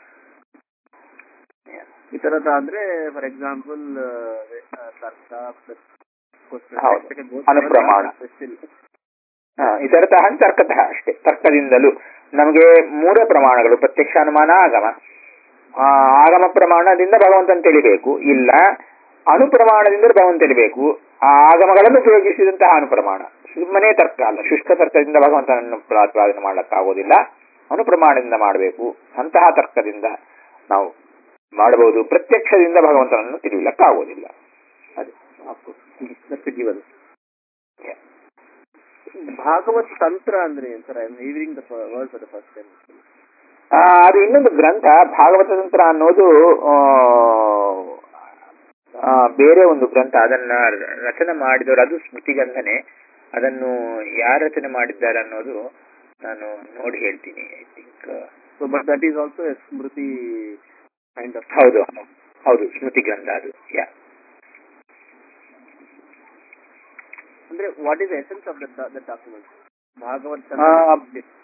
ಇತರದ ಅಂದ್ರೆ ಫಾರ್ ಎಕ್ಸಾಂಪಲ್ ತರ್ಕ ಹೌದು. ಅನುಪ್ರಮಾಣ. ಹಾ, ಇದರತಃ ತರ್ಕತಃ ಅಷ್ಟೇ ತರ್ಕದಿಂದಲೂ ನಮಗೆ ಮೂರೇ ಪ್ರಮಾಣಗಳು ಪ್ರತ್ಯಕ್ಷ ಅನುಮಾನ ಆಗಮ ಆ, ಆಗಮ ಪ್ರಮಾಣದಿಂದ ಭಗವಂತನ ತಿಳಿಬೇಕು ಇಲ್ಲ ಅನುಪ್ರಮಾಣದಿಂದ ಭಗವಂತ ತಿಳಿಬೇಕು ಆ ಆಗಮಗಳನ್ನು ಉಪಯೋಗಿಸಿದಂತಹ ಅನುಪ್ರಮಾಣ ಸುಮ್ಮನೆ ತರ್ಕ ಅಲ್ಲ ಶುಷ್ಕ ತರ್ಕದಿಂದ ಭಗವಂತನನ್ನು ಪ್ರತಿಪಾದನೆ ಮಾಡಕ್ಕಾಗೋದಿಲ್ಲ ಅನುಪ್ರಮಾಣದಿಂದ ಮಾಡಬೇಕು ಅಂತಹ ತರ್ಕದಿಂದ ನಾವು ಮಾಡಬಹುದು ಪ್ರತ್ಯಕ್ಷದಿಂದ ಭಗವಂತನನ್ನು ತಿಳಿಯಲಿಕ್ಕಾಗೋದಿಲ್ಲ ಅದೇ ಜೀವನ ಭಾಗವತ್ ತಂತ್ರ ಅಂದ್ರೆ ಏನ್ sir I am hearing the word for the first time ಆ, ಅದು ಇನ್ನೊಂದು ಗ್ರಂಥ ಭಾಗವತ ತಂತ್ರ ಅನ್ನೋದು ಆ, ಆ, ಬೇರೆ ಒಂದು ಗ್ರಂಥ ಅದನ್ನ ರಚನೆ ಮಾಡಿದವರು ಅದು ಸ್ಮೃತಿಗಂಧನೆ ಅದನ್ನು ಯಾರು ರಚನೆ ಮಾಡಿದ್ದಾರೆ ಅನ್ನೋದು ನಾನು ನೋಡಿ ಹೇಳ್ತೀನಿ I think so but that is also ಸ್ಮೃತಿ ಕೈಂಡ್ ಆಫ್ ಹೌದು ಹೌದು ಸ್ಮೃತಿ ಗ್ರಂಥ ಅದು ಯಾ ಅಂದ್ರೆ what is essence of the document Bhagavat ಆ,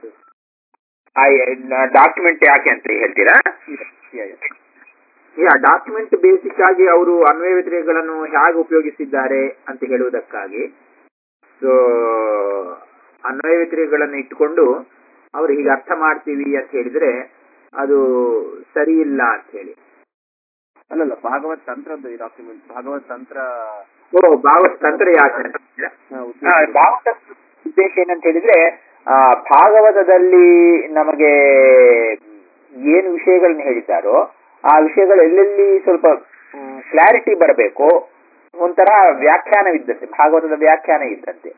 ಡಾಕ್ಯುಮೆಂಟ್ ಯಾಕೆ ಅಂತ ಹೇಳ್ತೀರಾ ಈ ಡಾಕ್ಯುಮೆಂಟ್ ಬೇಸಿಕ್ ಆಗಿ ಅವರು ಅನ್ವಯ ವ್ಯತಿರೇಕಗಳನ್ನು ಹೇಗೆ ಉಪಯೋಗಿಸಿದ್ದಾರೆ ಅಂತ ಹೇಳುವುದಕ್ಕಾಗಿ ಸೊ ಅನ್ವಯ ವ್ಯತಿರೇಕಗಳನ್ನು ಇಟ್ಟುಕೊಂಡು ಅವರು ಹೀಗೆ ಅರ್ಥ ಮಾಡ್ತೀವಿ ಅಂತ ಹೇಳಿದ್ರೆ ಅದು ಸರಿ ಇಲ್ಲ ಅಂತ ಹೇಳಿ ಅಲ್ಲಲ್ಲ ಭಾಗವತ್ ತಂತ್ರದ್ದು ಈ ಡಾಕ್ಯುಮೆಂಟ್ ಭಾಗವತ್ ತಂತ್ರ ಓ ಭಾಗವತ ತಂತ್ರ ಯಾಕೆ ಅಂತ ಹೇಳ್ತೀರಾ? ಆ, ಆ, ಉದ್ದೇಶ- ಭಾಗವತ ಉದ್ದೇಶ ಏನಂತ ಹೇಳಿದ್ರೆ ಆ ಭಾಗವತದಲ್ಲಿ ನಮಗೆ ಏನು ವಿಷಯಗಳನ್ನ ಹೇಳಿದ್ದಾರೋ ಆ ವಿಷಯಗಳು ಎಲ್ಲೆಲ್ಲಿ ಸ್ವಲ್ಪ ಕ್ಲಾರಿಟಿ ಬರಬೇಕು ಒಂಥರ ವ್ಯಾಖ್ಯಾನವಿದ್ದಂತೆ ಭಾಗವತದ ವ್ಯಾಖ್ಯಾನ ಇದ್ದಂತೆ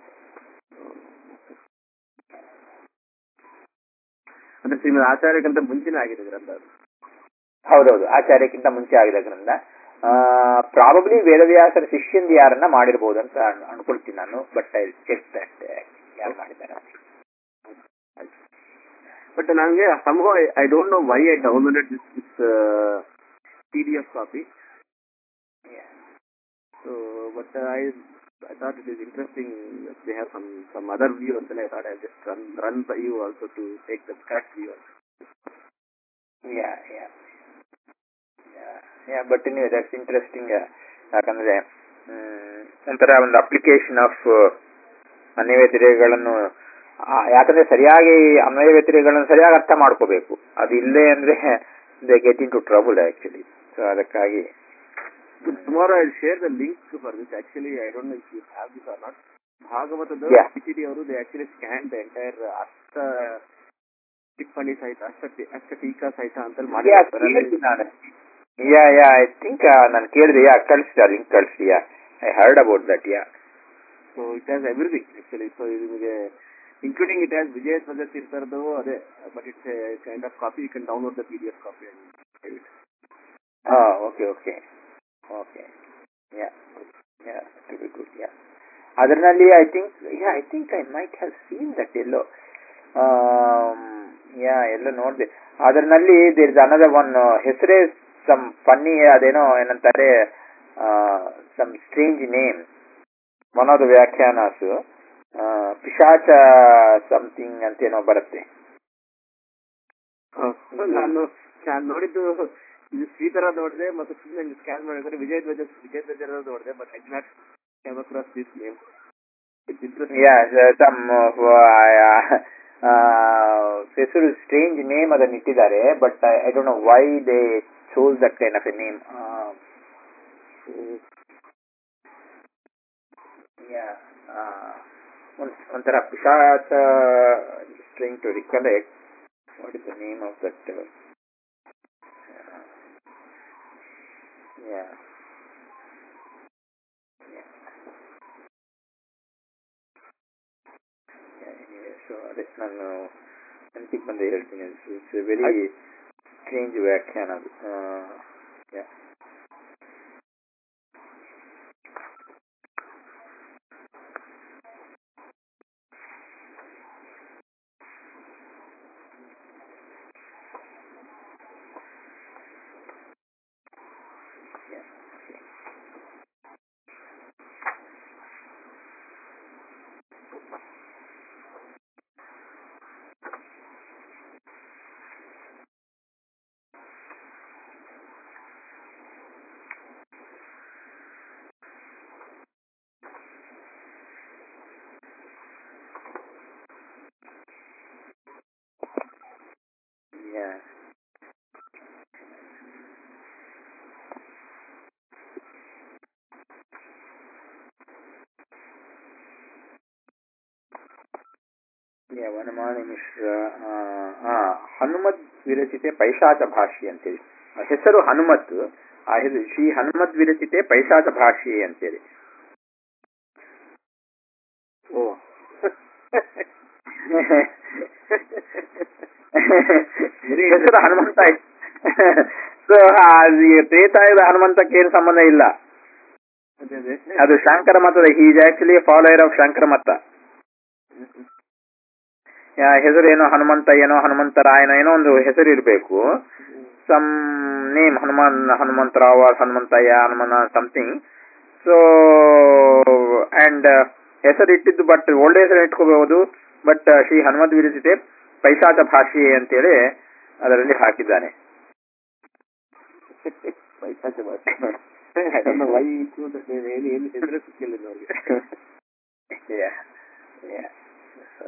ಅಂದ್ರೆ ಶ್ರೀಮದ್ ಆಚಾರ್ಯಕ್ಕಿಂತ ಮುಂಚಿನ ಆಗಿದೆ ಗ್ರಂಥ ಅದು ಹೌದೌದು ಆಚಾರ್ಯಕ್ಕಿಂತ ಮುಂಚೆ ಆಗಿದ ಗ್ರಂಥ ಪ್ರಾಬಬ್ಲಿ ವೇದವ್ಯಾಸರ ಶಿಷ್ಯಂದು ಯಾರನ್ನ ಮಾಡಿರ್ಬೋದು ಅಂತ ಅನ್- ಅನ್ಕೊಳ್ತೀನಿ ನಾನು ಬಟ್ ಐ ಚೆಕ್ ದಟ್ ಯಾರು ಮಾಡಿದ್ದಾರೆ ಅಂತ. ಬಟ್ ನನಗೆ somehow I don't know why I downloaded this this P D F copy so but uh, I I thought it is interesting that they have some some other view and then I thought I'll just run run by you also to take the correct view. Yeah yeah yeah but ನೀವು that's interesting ಯಾಕಂದ್ರೆ ಹ್ಮ್, ಒಂಥರ ಒಂದು application of ಅನ್ವಯ ವ್ಯತಿರೇಕಗಳನ್ನು ಆ, ಯಾಕಂದ್ರೆ ಸರಿಯಾಗಿ ಅನ್ವಯ ವ್ಯತಿರೇಕಗಳನ್ನು ಸರಿಯಾಗಿ ಅರ್ಥ ಮಾಡ್ಕೋಬೇಕು ಅದು ಇಲ್ಲೇ ಅಂದ್ರೆ they get into trouble actually so ಅದಕ್ಕಾಗಿ So tomorrow I'll share the link for this. Actually, I don't know if you have this or not. Bhagavatada Yeah. PPT ಅವರು they actually scanned the entire ಅಷ್ಟ ಟಿಪ್ಪಣಿ ಸಹಿತ ಅಷ್ಟ T- ಅಷ್ಟ ಟೀಕಾ ಸಹಿತ ಅಂತ ಮಾಡಿ ಯಾ ಕೇಳಿದ್ದೆ ನಾನು ಯಾ ಯಾ ಐ ಥಿಂಕ್ ನಾನು ಕೇಳಿದೆ ಯಾ ಕಳಿಸಿದ ಲಿಂಕ್ ಕಳಿಸಿ yeah I heard about that yeah so it has everything actually so ಇದು ನಿಮಗೆ including it has Vijaya Dhwaja ತೀರ್ಥರದು ಅದೇ but it's kind of copy you can download the P D F copy ಹಾ okay okay okay yeah yeah to be good yeah ಅದರಲ್ಲಿ I think yeah I think I might have seen that ಎಲ್ಲೋ yeah ಎಲ್ಲೋ ನೋಡಿದೆ ಅದರಲ್ಲಿ there is another one ಹೆಸರೇ some funny ಅದೇನೋ ಏನಂತಾರೆ some strange name one of the ವ್ಯಾಖ್ಯಾನಾಸ್ ಪಿಶಾಚ ಸಮಥಿಂಗ್ ಅಂತೇನೋ ಬರುತ್ತೆ ನಾನು ನಾನು ನೋಡಿದ್ದು ಇದು ಶ್ರೀಧರ ನೋಡಿದೆ ಮತ್ತು ಸುಮ್ಮನೆ ಸ್ಕ್ಯಾನ್ ಮಾಡಿದ್ರೆ ವಿಜಯ ಧ್ವಜ ವಿಜಯ ಧ್ವಜ ನೋಡಿದೆ but I not came across this name it's interesting yeah some ಹೆಸರು ಸ್ಟ್ರೇಂಜ್ ನೇಮ್ ಅದನ್ನ ಇಟ್ಟಿದ್ದಾರೆ but I don't know why they chose that kind of a name ಒಂಥರ ಪಿಶಾಚ string to recollect what is the name of that yeah so ಅದೇ ನಾನು ನೆನಪಿಗೆ ಬಂದೆ ಹೇಳ್ತೀನಿ ಇಟ್ಸ್ ವೆರಿ ಸ್ಟ್ರೇಂಜ್ ವ್ಯಾಖ್ಯಾನ ಅದು ಆ, yeah. Yeah, okay. Yeah. Yeah, ವನಮಾಲಿ ಮಿಶ್ರ ಆ, ಆ, ಹನುಮದ್ ವಿರಚಿತೆ ಪೈಶಾಚ ಭಾಷೆ ಅಂತೇಳಿ ಆ ಹೆಸರು ಹನುಮತ್ ಆ ಹೆಸರು ಶ್ರೀ ಹನುಮದ್ ವಿರಚಿತೆ ಪೈಶಾಚ ಭಾಷೆ ಅಂತೇಳಿ ಓ ಹೆಸರು ಹನುಮಂತ ಸೊ ತ್ರೇತಾಯುಧ ಹನುಮಂತಕ್ಕೆ ಏನು ಸಂಬಂಧ ಇಲ್ಲ ಅದೇ ಅದೇ ಅದು ಶಂಕರ ಮತದ ಈಸ್ ಆಕ್ಚುಲಿ ಫಾಲೋಯರ್ ಆಫ್ ಶಂಕರ ಮತ ಯಾ, ಹೆಸರು ಏನೋ ಹನುಮಂತ ಏನೋ ಹನುಮಂತರಾಯನ ಏನೋ ಒಂದು ಹೆಸರು ಇರಬೇಕು some name Hanuman Hanumantharao or Hanumanthaiah ಹನುಮನ ಸಮಥಿಂಗ್ ಸೊ ಅಂಡ್ ಹೆಸರು ಇಟ್ಟಿದ್ದು ಬಟ್ ಒಳ್ಳೆ ಹೆಸರು ಇಟ್ಕೋಬಹುದು ಬಟ್ ಶ್ರೀ ಹನುಮದ್ ವಿರಚಿತೆ ಪೈಶಾಚ ಭಾಷೆ ಅಂತೇಳಿ ಅದರಲ್ಲಿ ಹಾಕಿದ್ದಾನೆ ಪೈಸಾಚ ಭಾಷೆ ವೈ ಏನು ಏನು ಹೆಸರು ಸಿಕ್ಕಿಲ್ಲ ಇನ್ನು ಅವ್ರಿಗೆ Yeah. Yeah. So,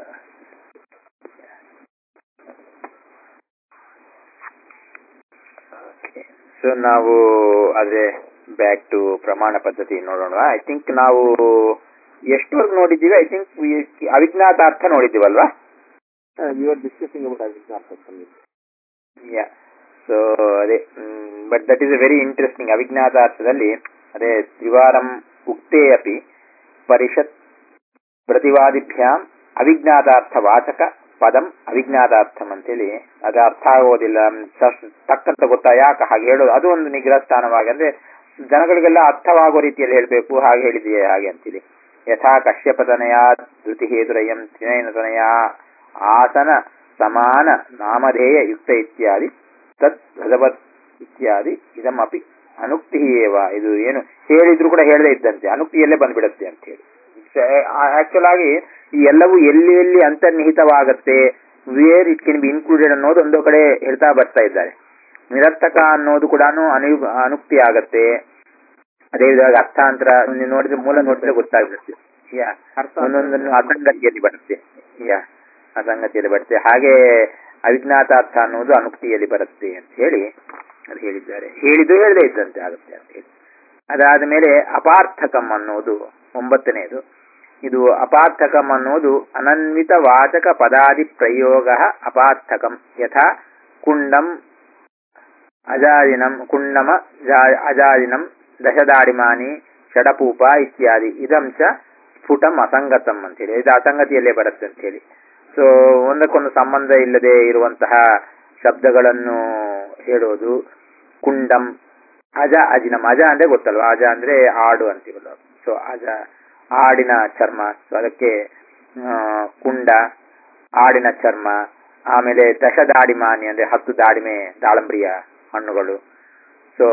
Okay. So ನಾವು ಅದೇ ಬ್ಯಾಕ್ ಟು ಪ್ರಮಾಣ ಪದ್ಧತಿ ನೋಡೋಣ ಐ ಥಿಂಕ್ ನಾವು ಎಷ್ಟವರೆಗೂ ನೋಡಿದ್ದೀವಿ ಐ ಥಿಂಕ್ ಅವಿಜ್ಞಾತ ಅರ್ಥ ನೋಡಿದ್ದೀವಲ್ವಾ ವಿ ಆರ್ ಡಿಸ್ಕಸಿಂಗ್ ಅಬೌಟ್ ಅವಿಜ್ಞಾನ ಯಾ ಸೊ ಅದೇ but that is a very interesting ಅವಿಜ್ಞಾತ ಅರ್ಥದಲ್ಲಿ ಅದೇ ತ್ರಿವಾರಂ ಉಕ್ತೇ ಅಪಿ ಪರಿಷತ್ ಪ್ರತಿವಾದಿಭ್ಯಾಂ ಅವಿಜ್ಞಾತಾರ್ಥ ವಾಚಕ ಪದಂ ಅವಿಜ್ಞಾತಾರ್ಥಂ ಅಂತೇಳಿ ಅದು ಅರ್ಥ ಆಗೋದಿಲ್ಲ ಸ- ತಕ್ಕಂತ ಗೊತ್ತಾ ಯಾಕೆ ಹಾಗೆ ಹೇಳೋದು ಅದು ಒಂದು ನಿಗ್ರಹ ಸ್ಥಾನವಾಗಿ ಅಂದ್ರೆ ಜನಗಳಿಗೆಲ್ಲ ಅರ್ಥವಾಗೋ ರೀತಿಯಲ್ಲಿ ಹೇಳಬೇಕು ಹಾಗೆ ಹೇಳಿದೆಯೇ ಹಾಗೆ ಅಂತೇಳಿ ಯಥಾ ಕಶ್ಯಪತನಯ ಧೃತಿ ಹೇತುರಯಂ ತ್ರಿನಯನತನಯ ಆಸನ ಸಮಾನ ನಾಮಧೇಯ ಯುಕ್ತ ಇತ್ಯಾದಿ ತತ್ ಭಗವತ್ ಇತ್ಯಾದಿ ಇದಮಪಿ ಅನುಕ್ತಿ ಏವ ಇದು ಏನು ಹೇಳಿದ್ರು ಕೂಡ ಹೇಳದೇ ಇದ್ದಂತೆ ಅನುಕ್ತಿಯಲ್ಲೇ ಬಂದ್ಬಿಡುತ್ತೆ ಅಂತ ಹೇಳಿ ಆಕ್ಚುಲ್ ಆಗಿ ಈ ಎಲ್ಲವೂ ಎಲ್ಲಿ ಎಲ್ಲಿ ಅಂತರ್ನಿಹಿತವಾಗತ್ತೆ where it can be included ಅನ್ನೋದು ಒಂದೋ ಕಡೆ ಹೇಳ್ತಾ ಬರ್ತಾ ಇದ್ದಾರೆ ನಿರರ್ಥಕ ಅನ್ನೋದು ಕೂಡ ಅನು ಅನುಕ್ತಿ ಆಗತ್ತೆ ಅದೇ ವಿಧವಾಗಿ ಅರ್ಥಾಂತರ ನೀವು ನೋಡಿದ್ರೆ ಮೂಲ ನೋಡಿದ್ರೆ ಗೊತ್ತಾಗುತ್ತೆ ಯಾ ಅರ್ಥ ಒಂದೊಂದನ್ನು ಅಸಂಗತಿಯಲ್ಲಿ ಬರುತ್ತೆ ಯಾ ಅಸಂಗತಿಯಲ್ಲಿ ಬರುತ್ತೆ ಹಾಗೆ ಅವಿಜ್ಞಾತಾರ್ಥ ಅನ್ನೋದು ಅನುಕ್ತಿಯಲ್ಲಿ ಬರುತ್ತೆ ಅಂತ ಹೇಳಿ ಅದು ಹೇಳಿದ್ದಾರೆ ಹೇಳಿದ್ದು ಹೇಳದೇ ಇದ್ದಂತೆ ಆಗುತ್ತೆ ಅಂತ ಹೇಳಿ ಅದಾದ ಮೇಲೆ ಅಪಾರ್ಥಕಂ ಅನ್ನೋದು ಒಂಬತ್ತನೇದು ಇದು ಅಪಾರ್ಥಕಂ ಅನ್ನೋದು ಅನನ್ವಿತ ವಾಚಕ ಪದಾದಿ ಪ್ರಯೋಗ ಅಪಾರ್ಥಕಂ ಯಥಾ ಕುಂಡಂ ಅಜಾದಿನಂ ಕುಂಡಮ ಜಾ- ಅಜಾದಿನಂ ದಶದಾಡಿಮಾನಿ ಷಡಪೂಪ ಇತ್ಯಾದಿ ಇದಂ ಚ ಸ್ಫುಟಂ ಅಸಂಗತಂ ಅಂತೇಳಿ ಇದು ಅಸಂಗತಿಯಲ್ಲೇ ಬರುತ್ತೆ ಅಂತ ಹೇಳಿ ಸೊ ಒಂದಕ್ಕೊಂದು ಸಂಬಂಧ ಇಲ್ಲದೆ ಇರುವಂತಹ ಶಬ್ದಗಳನ್ನು ಹೇಳೋದು ಕುಂಡಂ ಅಜ ಅಜಿನಂ ಅಜ ಅಂದ್ರೆ ಗೊತ್ತಲ್ವಾ ಅಜ ಅಂದ್ರೆ ಆಡು ಅಂತೀವಲ್ಲ ಸೊ ಅಜ ಆಡಿನ ಚರ್ಮ ಸೊ ಅದಕ್ಕೆ ಆ, ಕುಂಡ ಆಡಿನ ಚರ್ಮ ಆಮೇಲೆ ದಶ ದಾಡಿಮಾನಿ ಅಂದ್ರೆ ಹತ್ತು ದಾಡಿಮೆ ದಾಳಂಬ್ರಿಯ ಹಣ್ಣುಗಳು ಸೊ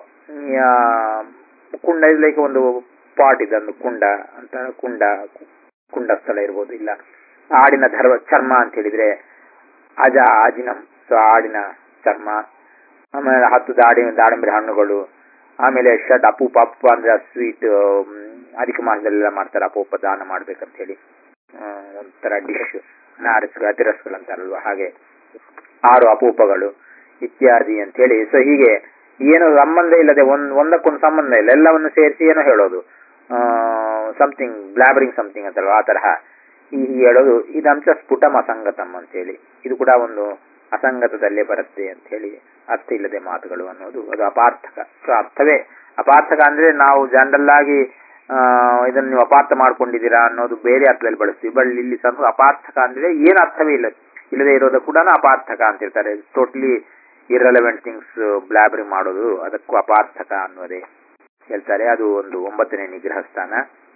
ಕುಂಡ ಲೈಕ್ ಒಂದು ಪಾಟ್ ಇದೆ ಒಂದು ಕುಂಡ ಅಂತ ಕುಂಡ ಕುಂಡ ಸ್ಥಳ ಇರ್ಬೋದು ಇಲ್ಲ ಆಡಿನ ಧರ್ಮ ಚರ್ಮ ಅಂತ ಹೇಳಿದ್ರೆ ಅಜ ಆಜಿನಂ ಸೊ ಆಡಿನ ಚರ್ಮ ಆಮೇಲೆ ಹತ್ತು ದಾಡಿ ದಾಳಿಂಬೆ ಹಣ್ಣುಗಳು ಆಮೇಲೆ ಷಡ್ ಅಪೂಪ ಅಪ್ಪ ಅಂದ್ರೆ ಸ್ವೀಟ್ ಅಧಿಕ ಮಾಸದಲ್ಲೆಲ್ಲ ಮಾಡ್ತಾರೆ ಅಪೂಪ ದಾನ ಮಾಡ್ಬೇಕಂತ ಹೇಳಿ ಆ, ಒಂಥರ ಡಿಶ್ ನಾರಸ್ ಅತಿರಸ್ಗಳು ಅಂತಾರಲ್ವಾ ಹಾಗೆ ಆರು ಅಪೂಪಗಳು ಇತ್ಯಾದಿ ಅಂತ ಹೇಳಿ ಸೊ ಹೀಗೆ ಏನು ಸಂಬಂಧ ಇಲ್ಲದೆ ಒಂದ್ ಒಂದಕ್ಕೊಂದು ಸಂಬಂಧ ಇಲ್ಲ ಎಲ್ಲವನ್ನು ಸೇರಿಸಿ ಏನೋ ಹೇಳೋದು ಸಮಥಿಂಗ್ ಬ್ಲಾಬರಿಂಗ್ ಸಮಥಿಂಗ್ ಅಂತಲ್ವಾ ಆ ತರಹ ಈ ಈ ಹೇಳೋದು ಇದಂಶ ಸ್ಫುಟಂ ಅಸಂಗತಂ ಅಂತ ಹೇಳಿ ಇದು ಕೂಡ ಒಂದು ಅಸಂಗತದಲ್ಲೇ ಬರುತ್ತೆ ಅಂತ ಹೇಳಿ ಅರ್ಥ ಇಲ್ಲದೆ ಮಾತುಗಳು ಅನ್ನೋದು ಅದು ಅಪಾರ್ಥಕ ಸೊ ಅರ್ಥವೇ ಅಪಾರ್ಥಕ ಅಂದ್ರೆ ನಾವು ಜನರಲ್ ಆಗಿ ಆ, ಇದನ್ನು ನೀವು ಅಪಾರ್ಥ ಮಾಡ್ಕೊಂಡಿದ್ದೀರಾ ಅನ್ನೋದು ಬೇರೆ ಅರ್ಥದಲ್ಲಿ ಬಳಸ್ತೀವಿ ಬಟ್ ಇಲ್ಲಿ ಸ್ವಲ್ಪ ಅಪಾರ್ಥಕ ಅಂದ್ರೆ ಏನು ಅರ್ಥವೇ ಇಲ್ಲ ಇಲ್ಲದೆ ಇರೋದು ಕೂಡ ಅಪಾರ್ಥಕ ಅಂತ ಹೇಳ್ತಾರೆ ಟೋಟ್ಲಿ ಇರ್ರೆಲೆವೆಂಟ್ ಥಿಂಗ್ಸ್ ಬ್ಲಾಬರಿ ಮಾಡೋದು ಅದಕ್ಕೂ ಅಪಾರ್ಥಕ ಅನ್ನೋದೇ ಹೇಳ್ತಾರೆ ಅದು ಒಂದು ಒಂಬತ್ತನೇ ನಿಗ್ರಹ ಸ್ಥಾನ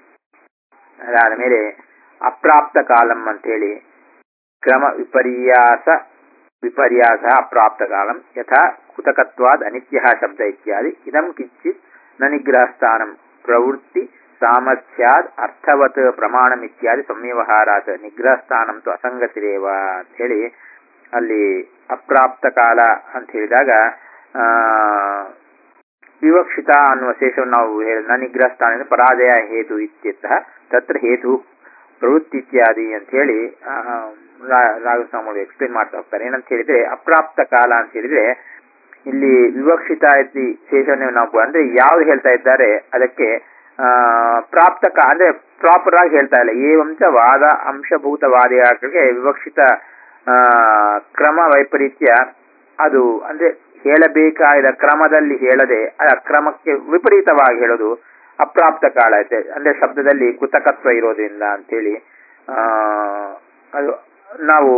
ಅದಾದ ಮೇಲೆ ಅಪ್ರಾಪ್ತ ಕಾಲಂ ಅಂತ ಹೇಳಿ ಕ್ರಮ ವಿಪರ್ಯಾಸ ವಿಪರ್ಯಾಸ ಅಪ್ರಾಪ್ತ ಕಾಲಂ ಯಥಾ ಕುತಕತ್ವಾದ್ ಅನಿತ್ಯ ಶಬ್ದ ಇತ್ಯಾದಿ ಇದಂ ಕಿಂಚಿತ್ ನ ನಿಗ್ರಹ ಸ್ಥಾನಂ ಪ್ರವೃತ್ತಿ ಸಾಮರ್ಥ್ಯಾದ್ ಅರ್ಥವತ್ ಪ್ರಮಾಣಂ ಇತ್ಯಾದಿ ಸಂವ್ಯವಹಾರಾತ್ ನಿಗ್ರಹ ಸ್ಥಾನಂ ತು ಅಸಂಗತಿರೇವ ಅಂತ ಹೇಳಿ ಅಲ್ಲಿ ಅಪ್ರಾಪ್ತ ಕಾಲ ಅಂತ ಹೇಳಿದಾಗ ಆ ವಿವಕ್ಷಿತ ಅನ್ನುವ ಶೇಷವನ್ನು ನಾವು ಹೇಳ ನ ನಿಗ್ರಹ ಸ್ಥಾನ ಅಂದ್ರೆ ಪರಾಜಯ ಹೇತು ಇತ್ಯರ್ಥಃ ತತ್ರ ಹೇತು ಪ್ರವೃತ್ತಿ ಇತ್ಯಾದಿ ಅಂತ ಹೇಳಿ ರಾಘಸ್ವಾಮಿ ಎಕ್ಸ್ಪ್ಲೇನ್ ಮಾಡ್ತಾ ಹೋಗ್ತಾರೆ ಏನಂತ ಹೇಳಿದ್ರೆ ಅಪ್ರಾಪ್ತ ಕಾಲ ಅಂತ ಹೇಳಿದ್ರೆ ಇಲ್ಲಿ ವಿವಕ್ಷಿತ ಇತಿ ಶೇಷವನ್ನು ನಾವು ಅಂದ್ರೆ ಯಾವ್ದು ಹೇಳ್ತಾ ಇದ್ದಾರೆ ಅದಕ್ಕೆ ಆ ಪ್ರಾಪ್ತಕ ಅಂದ್ರೆ ಪ್ರಾಪರ್ ಆಗಿ ಹೇಳ್ತಾ ಇಲ್ಲ ಏವಂಶ ವಾದ ಅಂಶಭೂತವಾದಿಗಳಿಗೆ ವಿವಕ್ಷಿತ ಆ ಕ್ರಮ ವೈಪರೀತ್ಯ ಅದು ಅಂದ್ರೆ ಹೇಳಬೇಕಾದ ಕ್ರಮದಲ್ಲಿ ಹೇಳದೆ ಆ ಕ್ರಮಕ್ಕೆ ವಿಪರೀತವಾಗಿ ಹೇಳೋದು ಅಪ್ರಾಪ್ತ ಕಾಲ ಐತೆ ಅಂದ್ರೆ ಶಬ್ದದಲ್ಲಿ ಕೃತಕತ್ವ ಇರೋದ್ರಿಂದ ಅಂತೇಳಿ ಆ ಅದು ನಾವು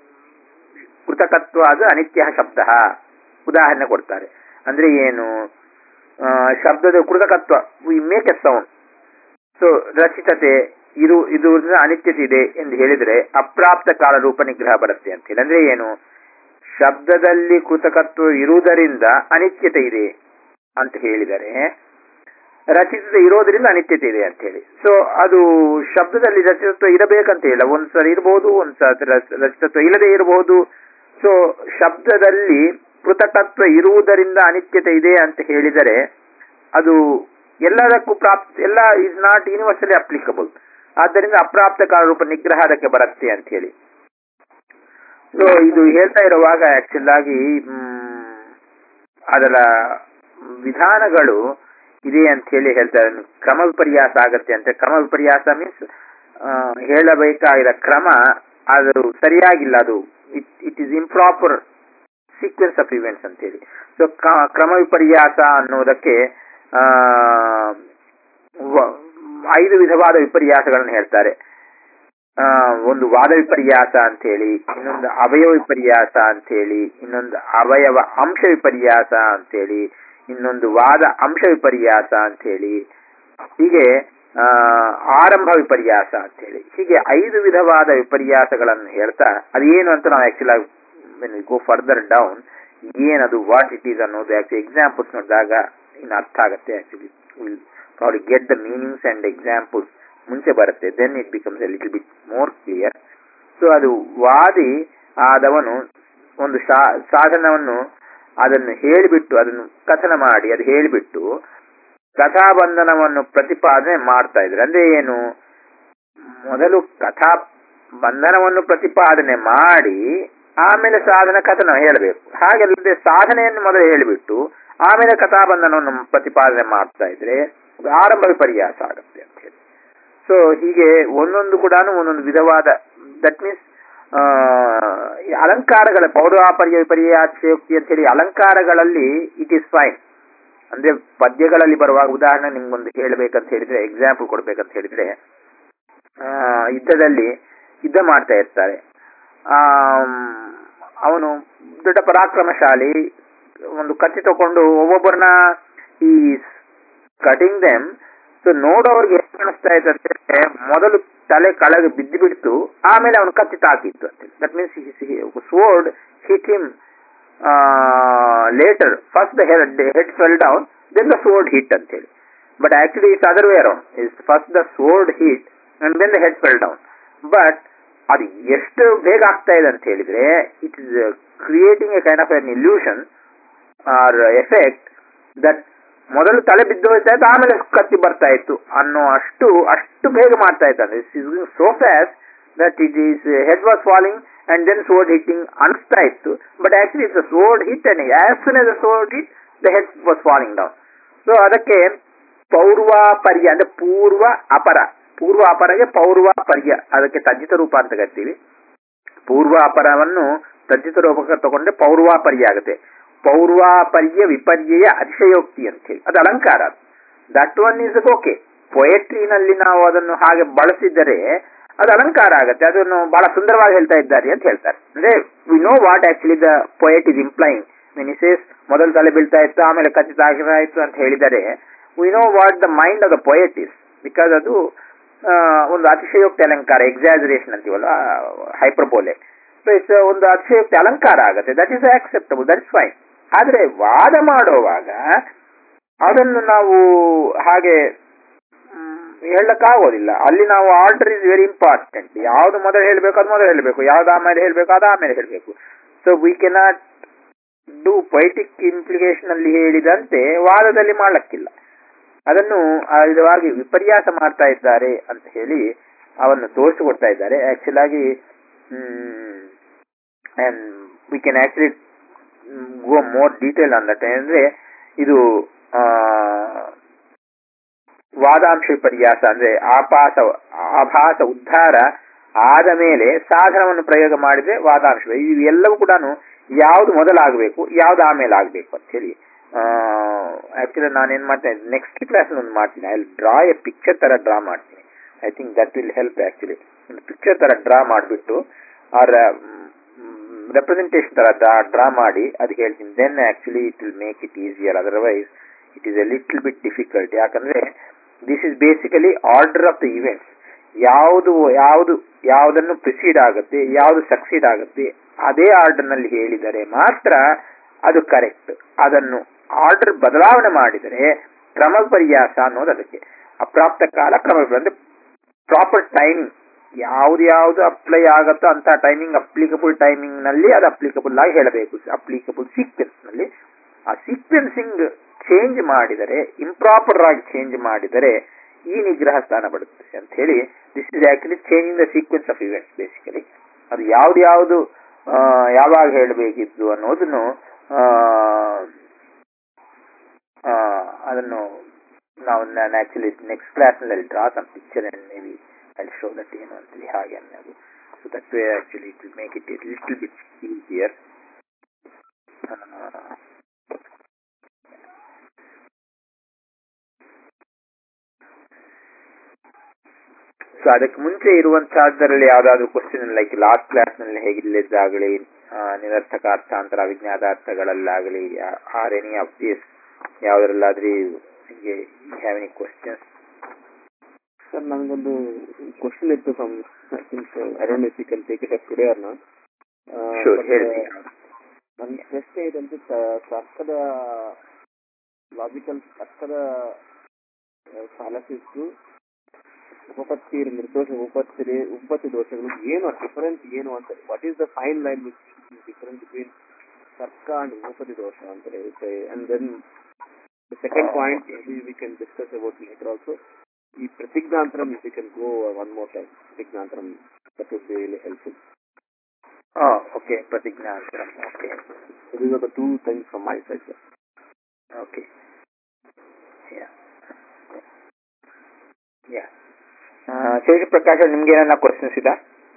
ಕೃತಕತ್ವ ಅದು ಅನಿತ್ಯ ಶಬ್ದ ಉದಾಹರಣೆ ಕೊಡ್ತಾರೆ ಅಂದ್ರೆ ಏನು ಆ, ಶಬ್ದದ ಕೃತಕತ್ವ we make a sound so ರಚಿತತೆ ಇದು ಇದು ಅನಿತ್ಯತೆ ಇದೆ ಎಂದು ಹೇಳಿದ್ರೆ ಅಪ್ರಾಪ್ತ ಕಾಲ ರೂಪ ನಿಗ್ರಹ ಬರುತ್ತೆ ಅಂತ ಹೇಳಿ ಅಂದ್ರೆ ಏನು ಶಬ್ದದಲ್ಲಿ ಕೃತಕತ್ವ ಇರುವುದರಿಂದ ಅನಿತ್ಯತೆ ಇದೆ ಅಂತ ಹೇಳಿದರೆ ರಚಿತದ ಇರೋದ್ರಿಂದ ಅನಿತ್ಯತೆ ಇದೆ ಅಂತ ಹೇಳಿ ಸೊ ಅದು ಶಬ್ದದಲ್ಲಿ ರಚಿತತ್ವ ಇರಬೇಕಂತ ಇಲ್ಲ ಒಂದ್ಸರಿ ಇರಬಹುದು ಒಂದ್ಸರಿ ರಚಿತತ್ವ ಇಲ್ಲದೆ ಇರಬಹುದು ಸೊ ಶಬ್ದದಲ್ಲಿ ಕೃತಕತ್ವ ಇರುವುದರಿಂದ ಅನಿತ್ಯತೆ ಇದೆ ಅಂತ ಹೇಳಿದರೆ ಅದು ಎಲ್ಲದಕ್ಕೂ ಪ್ರಾಪ್ತ ಎಲ್ಲ ಇಸ್ ನಾಟ್ ಯೂನಿವರ್ಸಲಿ ಅಪ್ಲಿಕಬಲ್ ಆದ್ದರಿಂದ ಅಪ್ರಾಪ್ತ ಕಾಲ ರೂಪ ನಿಗ್ರಹ ಅದಕ್ಕೆ ಬರುತ್ತೆ ಅಂತ ಹೇಳಿ ಸೊ ಇದು ಹೇಳ್ತಾ ಇರುವಾಗ ಆಕ್ಚುಲ್ ಆಗಿ ಮ್, ಅದರ ವಿಧಾನಗಳು ಇದೆ ಅಂತ ಹೇಳಿ ಹೇಳ್ತಾರೆ ಕ್ರಮ ವಿಪರ್ಯಾಸ ಆಗತ್ತೆ ಅಂತ ಕ್ರಮ ವಿಪರ್ಯಾಸ ಮೀನ್ಸ್ ಹೇಳಬೇಕಾಗಿರೋ ಕ್ರಮ ಅದು ಸರಿಯಾಗಿಲ್ಲ ಅದು it is improper sequence of events ಅಂತ ಹೇಳಿ ಸೊ ಕ್ರಮ ವಿಪರ್ಯಾಸ ಅನ್ನೋದಕ್ಕೆ ಆ, ವ- ಐದು ವಿಧವಾದ ವಿಪರ್ಯಾಸಗಳನ್ನು ಹೇಳ್ತಾರೆ ಆ, ಒಂದು ವಾದ ವಿಪರ್ಯಾಸ ಅಂತ ಹೇಳಿ ಇನ್ನೊಂದು ಅವಯವ ವಿಪರ್ಯಾಸ ಅಂತ ಹೇಳಿ ಇನ್ನೊಂದು ಅವಯವ ಅಂಶ ವಿಪರ್ಯಾಸ ಅಂತ ಹೇಳಿ ಇನ್ನೊಂದು ವಾದ ಅಂಶ ವಿಪರ್ಯಾಸ ಅಂತ ಹೇಳಿ ಹೀಗೆ ಆ, ಆರಂಭ ವಿಪರ್ಯಾಸ ಅಂತ ಹೇಳಿ ಹೀಗೆ ಐದು ವಿಧವಾದ ವಿಪರ್ಯಾಸಗಳನ್ನು ಹೇಳ್ತಾ ಅದೇನು ಅಂತ ನಾವು ಆಕ್ಚುಲ್ ಆಗಿ ಗೋ ಫರ್ದರ್ ಡೌನ್ ಏನದು ವಾಟ್ ಇಟ್ ಈಸ್ ಅನ್ನೋದು ಆಕ್ಚುಲಿ ಎಕ್ಸಾಂಪಲ್ಸ್ ನೋಡಿದಾಗ ಇನ್ನು ಅರ್ಥ ಆಗುತ್ತೆ actually will probably get the meanings and examples ಮುಂಚೆ ಬರುತ್ತೆ then it becomes a little bit more clear so ಅದು ವಾದಿ ಆದವನು ಒಂದು ಶಾ- ಸಾಧನವನ್ನು ಅದನ್ನು ಹೇಳಿಬಿಟ್ಟು ಅದನ್ನು ಕಥನ ಮಾಡಿ ಅದು ಹೇಳಿಬಿಟ್ಟು ಕಥಾಬಂಧನವನ್ನು ಪ್ರತಿಪಾದನೆ ಮಾಡ್ತಾ ಇದ್ರು ಅಂದ್ರೆ ಏನು ಮೊದಲು ಕಥಾ ಬಂಧನವನ್ನು ಪ್ರತಿಪಾದನೆ ಮಾಡಿ ಆಮೇಲೆ ಸಾಧನ ಕಥನ ಹೇಳಬೇಕು ಹಾಗೆಲ್ಲದೆ ಸಾಧನೆಯನ್ನು ಮೊದಲು ಹೇಳಿಬಿಟ್ಟು ಆಮೇಲೆ ಕಥಾಬಂಧನವನ್ನು ಪ್ರತಿಪಾದನೆ ಮಾಡ್ತಾ ಇದ್ರೆ ಅದು ಆರಂಭ ವಿಪರ್ಯಾಸ ಆಗುತ್ತೆ ಅಂತ ಹೇಳಿ ಸೊ ಹೀಗೆ ಒಂದೊಂದು ಕೂಡ ಒಂದೊಂದು ವಿಧವಾದ ದಟ್ ಮೀನ್ಸ್ ಈ ಅಲಂಕಾರಗಳ ಪೌರಾಪರ್ಯ ವಿಪರ್ಯಾಸೋಕ್ತಿ ಅಂತ ಹೇಳಿ ಅಲಂಕಾರಗಳಲ್ಲಿ ಇಟ್ ಈಸ್ ಫೈನ್ ಅಂದ್ರೆ ಪದ್ಯಗಳಲ್ಲಿ ಬರುವಾಗ ಉದಾಹರಣೆ ನಿಮ್ಗೊಂದು ಹೇಳ್ಬೇಕಂತ ಹೇಳಿದ್ರೆ ಎಕ್ಸಾಂಪಲ್ ಕೊಡ್ಬೇಕಂತ ಹೇಳಿದ್ರೆ ಆ, ಯುದ್ಧದಲ್ಲಿ ಯುದ್ಧ ಮಾಡ್ತಾ ಇರ್ತಾರೆ ಆಮ್, ಅವನು ದೊಡ್ಡ ಪರಾಕ್ರಮಶಾಲಿ ಒಂದು ಕತ್ತಿ ತಕೊಂಡು ಒಬ್ಬೊಬ್ಬರನ್ನ ಈ ಕಟಿಂಗ್ ದೆಮ್ ಸೊ ನೋಡೋರ್ಗೆ ಏನ್ ಕಾಣಿಸ್ತಾ ಇತ್ತು ಅಂದ್ರೆ ಮೊದಲು ತಲೆ ಕೆಳಗೆ ಬಿದ್ದು ಬಿಡ್ತು ಆಮೇಲೆ ಅವನು ಕತ್ತಿ ತಾಕಿತ್ತು ಅಂತ that means sword hit him later first the head head fell down then the sword hit ಅಂತ ಹೇಳಿ but actually it's other way around is first the sword hit and then the head fell down but ಅದು ಎಷ್ಟು ಬೇಗ ಆಗ್ತಾ ಇದೆ ಅಂತ ಹೇಳಿದ್ರೆ it is creating a kind of an illusion or effect that ಮೊದಲು ತಲೆ ಬಿದ್ದು ಹೋಗ್ತಾ ಇತ್ತು ಆಮೇಲೆ ಕತ್ತಿ ಬರ್ತಾ ಇತ್ತು ಅನ್ನೋ ಅಷ್ಟು ಅಷ್ಟು ಬೇಗ ಮಾಡ್ತಾ ಇದ್ದಾನೆ so fast that it is head was falling and then sword hitting ಅನಿಸ್ತಾ ಇತ್ತು but actually it's sword hit and as soon as sword hit the head was falling down so ಅದಕ್ಕೆ ಪೌರ್ವಾಪರ್ಯ ಅಂದ್ರೆ ಪೂರ್ವ ಅಪರ ಪೂರ್ವ ಅಪರಗೆ ಪೌರ್ವಾಪರ್ಯ ಅದಕ್ಕೆ ತಜ್ಜಿತ ರೂಪ ಅಂತ ಕರಿತೀವಿ ಪೂರ್ವ ಅಪರವನ್ನು ತಜ್ಜಿತ ರೂಪಕ್ಕೆ ತಗೊಂಡ್ರೆ ಪೌರ್ವಾಪರ್ಯ ಆಗುತ್ತೆ ಪೌರ್ವಾಪರ್ಯ ವಿಪರ್ಯಯ ಅತಿಶಯೋಕ್ತಿ ಅಂತ ಹೇಳಿ ಅದು ಅಲಂಕಾರ ದಟ್ ಒನ್ ಇಸ್ ಓಕೆ ಪೊಯಟ್ರಿನಲ್ಲಿ ನಾವು ಅದನ್ನು ಹಾಗೆ ಬಳಸಿದರೆ ಅದು ಅಲಂಕಾರ ಆಗುತ್ತೆ ಅದನ್ನು ಬಹಳ ಸುಂದರವಾಗಿ ಹೇಳ್ತಾ ಇದ್ದಾರೆ ಅಂತ ಹೇಳ್ತಾರೆ ಅಂದ್ರೆ we know what actually the poet is implying ಮಿನಿಸೇಸ್ ಮೊದಲು ತಲೆ ಬೀಳ್ತಾ ಇತ್ತು ಆಮೇಲೆ ಕಚ್ಚಿತ ಆಯ್ತು ಅಂತ ಹೇಳಿದರೆ we know what the mind of the poet is because ಅದು ಆ, ಒಂದು ಅತಿಶಯೋಕ್ತಿ ಅಲಂಕಾರ ಎಕ್ಸಾಜರೇಷನ್ ಅಂತೀವಲ್ಲ ಹೈಪರ್ಬೋಲೆ ಸೊ ಇಟ್ಸ್ ಒಂದು ಅತಿಶಯೋಕ್ತಿ ಅಲಂಕಾರ ಆಗುತ್ತೆ that is acceptable that is fine ಆದ್ರೆ ವಾದ ಮಾಡುವಾಗ ಅದನ್ನು ನಾವು ಹಾಗೆ ಮ್, ಹೇಳಕ್ಕಾಗೋದಿಲ್ಲ ಅಲ್ಲಿ ನಾವು ಆರ್ಡರ್ ಇಸ್ ವೆರಿ ಇಂಪಾರ್ಟೆಂಟ್ ಯಾವ್ದು ಮೊದಲು ಹೇಳಬೇಕು ಅದು ಮೊದಲು ಹೇಳಬೇಕು ಯಾವ್ದು ಆಮೇಲೆ ಹೇಳಬೇಕು ಅದು ಆಮೇಲೆ ಹೇಳಬೇಕು so we cannot do poetic implication ಅಲ್ಲಿ ಹೇಳಿದಂತೆ ವಾದದಲ್ಲಿ ಮಾಡಕ್ಕಿಲ್ಲ ಅದನ್ನು ಆ ವಿಧವಾಗಿ ವಿಪರ್ಯಾಸ ಮಾಡ್ತಾ ಇದ್ದಾರೆ ಅಂತ ಹೇಳಿ ಅವನ್ನು ತೋರಿಸಿಕೊಡ್ತಾ ಇದ್ದಾರೆ ಆಕ್ಚುಲ್ ಆಗಿ we can actually go more detail on that ಅಂದ್ರೆ ಇದು ಆ, ವಾದಾಂಶ ವಿಪರ್ಯಾಸ ಅಂದ್ರೆ ಆಪಾಸ ಆಭಾಸ ಉದ್ಧಾರ ಆದ ಮೇಲೆ ಸಾಧನವನ್ನು ಪ್ರಯೋಗ ಮಾಡಿದ್ರೆ ವಾದಾಂಶ ಇವೆಲ್ಲವೂ ಕೂಡ ಯಾವ್ದು ಮೊದಲಾಗಬೇಕು ಯಾವ್ದು ಆಮೇಲೆ ಆಗ್ಬೇಕು ಅಂತ ಹೇಳಿ ಆಕ್ಚುಲಿ ನಾನೇನ್ ಮಾಡ್ತೇನೆ ನೆಕ್ಸ್ಟ್ ಕ್ಲಾಸ್ ಒಂದು ಮಾಡ್ತೀನಿ ಐ ಡ್ರಾ ಎ ಪಿಕ್ಚರ್ ತರ ಡ್ರಾ ಮಾಡ್ತೀನಿ I think that will help actually ಒಂದು ಪಿಕ್ಚರ್ ತರ ಡ್ರಾ ಮಾಡಿಬಿಟ್ಟು ಅವ್ರ ರೆಪ್ರೆಸೆಂಟೇಷನ್ ತರ ಡ್ರಾ ಮಾಡಿ ಅದು ಹೇಳ್ತೀನಿ then actually it will make it easier otherwise it is a little bit difficult ಯಾಕಂದ್ರೆ this is basically order of the events ಯಾವುದು ಯಾವುದು ಯಾವುದನ್ನು ಪ್ರಿಸೀಡ್ ಆಗುತ್ತೆ ಯಾವುದು ಸಕ್ಸೀಡ್ ಆಗುತ್ತೆ ಅದೇ ಆರ್ಡರ್ ನಲ್ಲಿ ಹೇಳಿದರೆ ಮಾತ್ರ ಅದು ಕರೆಕ್ಟ್ ಅದನ್ನು ಆರ್ಡರ್ ಬದಲಾವಣೆ ಮಾಡಿದರೆ ಕ್ರಮ ಪರ್ಯಾಸ ಅನ್ನೋದು ಅದಕ್ಕೆ ಅಪ್ರಾಪ್ತ ಕಾಲ ಕ್ರಮ ಅಂದ್ರೆ ಪ್ರಾಪರ್ ಟೈಮಿಂಗ್ ಯಾವ್ದು ಯಾವ್ದು ಅಪ್ಲೈ ಆಗುತ್ತೋ ಅಂತ ಟೈಮಿಂಗ್ ಅಪ್ಲಿಕಬಲ್ ಟೈಮಿಂಗ್ ನಲ್ಲಿ ಅದು ಅಪ್ಲಿಕಬಲ್ ಆಗಿ ಹೇಳಬೇಕು ಅಪ್ಲಿಕಬಲ್ ಸೀಕ್ವೆನ್ಸ್ ನಲ್ಲಿ ಆ ಸೀಕ್ವೆನ್ಸಿಂಗ್ ಚೇಂಜ್ ಮಾಡಿದರೆ ಇಂಪ್ರಾಪರ್ ಆಗಿ ಚೇಂಜ್ ಮಾಡಿದರೆ ಈ ನಿಗ್ರಹ ಸ್ಥಾನ ಬರುತ್ತೆ ಅಂತ ಹೇಳಿ this is actually changing the sequence of events basically ಅದು ಯಾವ್ದು ಯಾವ್ದು ಆ, ಯಾವಾಗ ಹೇಳಬೇಕಿದ್ದು ಅನ್ನೋದನ್ನು ಆ, ಆ, ಅದನ್ನು ನಾವು ನಾನು ಆಕ್ಚುಲಿ ನೆಕ್ಸ್ಟ್ ಕ್ಲಾಸ್ ನಲ್ಲಿ draw some picture and may be I show that ಏನು ಅಂತೇಳಿ ಹಾಗೆ ಅನ್ನೋದು so that way actually it will make it it little bit easier so ಅದಕ್ಕೆ ಮುಂಚೆ ಇರುವಂತಹದ್ದರಲ್ಲಿ ಯಾವ್ದಾದ್ರು ಕ್ವಶನ್ ಲೈಕ್ ಲಾಸ್ಟ್ ಕ್ಲಾಸ್ ನಲ್ಲಿ ಹೇಗಿಲ್ಲದಾಗಲಿ ನಿರರ್ಥಕ ಅರ್ಥಾಂತರ ಅವಿಜ್ಞಾತಾರ್ಥಗಳಲ್ಲಾಗಲಿ ಆರ್ ಎನಿ ಆಫ್ ದಿಸ್ ಯಾವ್ದ್ರಲ್ಲಾದ್ರೂ ನಿಮಗೆ ಹ್ಯಾವ್ ಎನಿ ಕ್ವಶನ್ಸ್ ಸರ್ ನನಗೊಂದು ಕ್ವಶನ್ ಇತ್ತು from I think I don't if you can take it up today or not sure ಹೇಳಿ ನನ್ನ ಪ್ರಶ್ನೆ ಇದಂತೆ ತರ್ಕದ ಲಾಜಿಕಲ್ ಅರ್ಥದ ಫಾಲಸಿಸ್ಟು ಉಪಪತ್ತಿ ನಿರ್ದೋಷ ಉಪಪತ್ತಿ ಉಪಪತ್ತಿ ದೋಷಗಳು ಏನು ಡಿಫರೆನ್ಸ್ ಏನು ಅಂತ what is the fine line which difference between ತರ್ಕ ಅಂಡ್ ಉಪಪತ್ತಿ ದೋಷ ಅಂತ ಹೇಳುತ್ತೆ and then the second point we can discuss about later also ಈ ಪ್ರತಿಜ್ಞಾಂತರಂ we can go one more time ಪ್ರತಿಜ್ಞಾಂತರಂ that would be really helpful okay ಪ್ರತಿಜ್ಞಾ ಅಂತ okay So these are the two things from my side. Sir. Okay yeah Shesha Prakasha ನಿಮ್ಗೆ ಏನಾರ questions ಇದಾ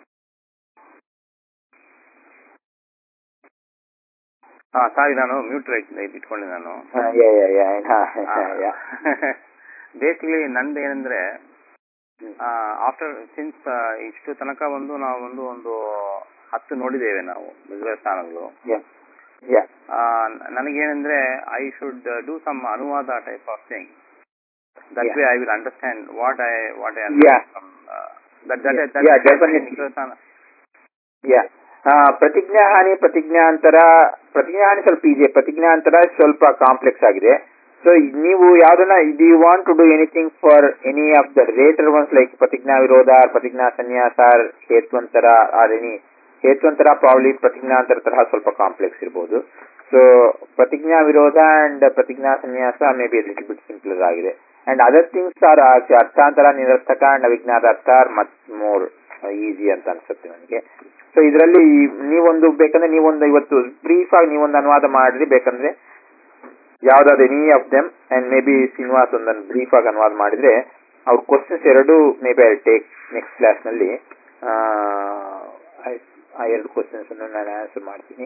ಹಾ ಸಾರಿ ನಾನು ಮ್ಯೂಟ್ ರೈಟ್ ಇಟ್ಕೊಂಡೆ ನಾನು ಯಾ ಯಾ ಯಾ ಹಾ ಯಾ ಬೇಸಿಕಲಿ ನಂದು ಏನಂದ್ರೆ ಆಫ್ಟರ್ ಸಿನ್ಸ್ ಇಷ್ಟು ತನಕ ಒಂದು ನಾವು ಒಂದು ಒಂದು ಹತ್ತು ನೋಡಿದ್ದೇವೆ ನಾವು ಮದುವೆ ಸ್ಥಾನಗಳು ಯಾ ಯಾ ಆ, ನನಗೇನಂದ್ರೆ ಐ ಶುಡ್ ಡೂ ಸಮ್ ಅನುವಾದ type of thing that Yeah. Way I will understand what I what I Yeah. Yeah, definitely. Yeah ಪ್ರತಿಜ್ಞಾ ಹಾನಿ ಪ್ರತಿಜ್ಞಾಂತರ ಪ್ರತಿಜ್ಞಾಹಾನಿ ಸ್ವಲ್ಪ ಇದೆ ಪ್ರತಿಜ್ಞಾಂತರ ಸ್ವಲ್ಪ ಕಾಂಪ್ಲೆಕ್ಸ್ ಆಗಿದೆ ಸೊ ನೀವು ಯಾವ್ದನ್ನ do you want to do anything for any of the rater ones like ಪ್ರತಿಜ್ಞಾ ವಿರೋಧ ಪ್ರತಿಜ್ಞಾ ಸನ್ಯಾಸ ಹೇತ್ವಂತರ ಆರ್ ಎನಿ ಹೇತ್ವಂತರ ಪ್ರಾಬ್ಲಿ ಪ್ರತಿಜ್ಞಾಂತರ ತರಹ ಸ್ವಲ್ಪ ಕಾಂಪ್ಲೆಕ್ಸ್ ಇರ್ಬೋದು ಸೊ ಪ್ರತಿಜ್ಞಾ ವಿರೋಧ ಅಂಡ್ ಪ್ರತಿಜ್ಞಾ ಸನ್ಯಾಸ may be little bit simple ಆಗಿದೆ ಅಂಡ್ ಅದರ್ ಥಿಂಗ್ಸ್ ಆರ್ ಅರ್ಥಾಂತರ ನಿರರ್ಥಕ ಅಂಡ್ ಅವಿಜ್ಞಾತ ಅರ್ಥ ಮತ್ ಮೋರ್ ಈಸಿ ಅಂತ ಅನ್ಸುತ್ತೆ ನನಗೆ ಸೊ ಇದರಲ್ಲಿ ನೀವೊಂದು ಬೇಕಂದ್ರೆ ನೀವೊಂದು ಇವತ್ತು ಬ್ರೀಫ್ ಆಗಿ ನೀವೊಂದು ಅನುವಾದ ಮಾಡ್ರಿ ಬೇಕಂದ್ರೆ ಯಾವ್ದಾದ್ರು any of them and May be Srinivas ಒಂದನ್ನು ಬ್ರೀಫ್ ಆಗಿ ಅನುವಾದ ಮಾಡಿದ್ರೆ ಅವ್ರ ಕ್ವಶನ್ಸ್ ಎರಡು may B I take next class ನಲ್ಲಿ ಆ, I- ಆ ಎರಡು ಕ್ವಶನ್ಸ್ ಅನ್ನು ನಾನು ಆನ್ಸರ್ ಮಾಡ್ತೀನಿ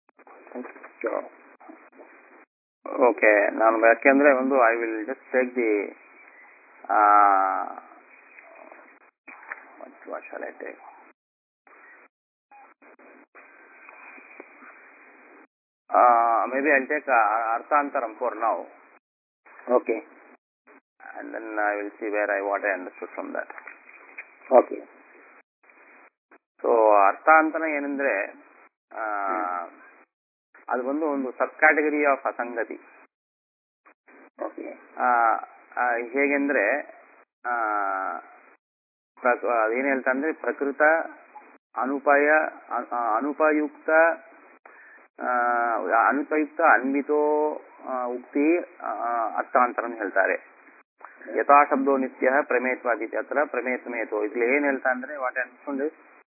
ಓಕೆ ನಾನು ಯಾಕೆಂದ್ರೆ ಒಂದು I will just take the what shall I take? Uh, maybe I'll take uh, Arthantaram for now, okay and then I will see where I what I understood from that. Okay so ಅರ್ಥ ಅಂತನ ಏನಂದ್ರೆ ಆ, ಅದು ಬಂದು ಒಂದು sub category of ಅಸಂಗತಿ okay ಆ, ಆ, ಹೇಗೆಂದ್ರೆ ಆ, ಪ್ರಕ- ಅದೇನ್ ಹೇಳ್ತಾ ಅಂದ್ರೆ ಪ್ರಕೃತ ಅನುಪಾಯ ಅ- ಆ, ಅನುಪಯುಕ್ತ ಆ, ಅನುಪಯುಕ್ತ ಅನ್ವಿತೋ ಆ, ಉಕ್ತಿ ಆ, ಅರ್ಥಾಂತರ ಅಂತ ಹೇಳ್ತಾರೆ ಯಥಾ ಶಬ್ದೋ ನಿತ್ಯ ಪ್ರಮೇಯತ್ವಾದಿ ಅತ್ರ ಪ್ರಮೇಯತ್ಮೇತೋ ಇಲ್ಲಿ ಏನ್ ಹೇಳ್ತಾ ಅಂದ್ರೆ ವಾಟ್ ಅನ್ಕೊಂಡು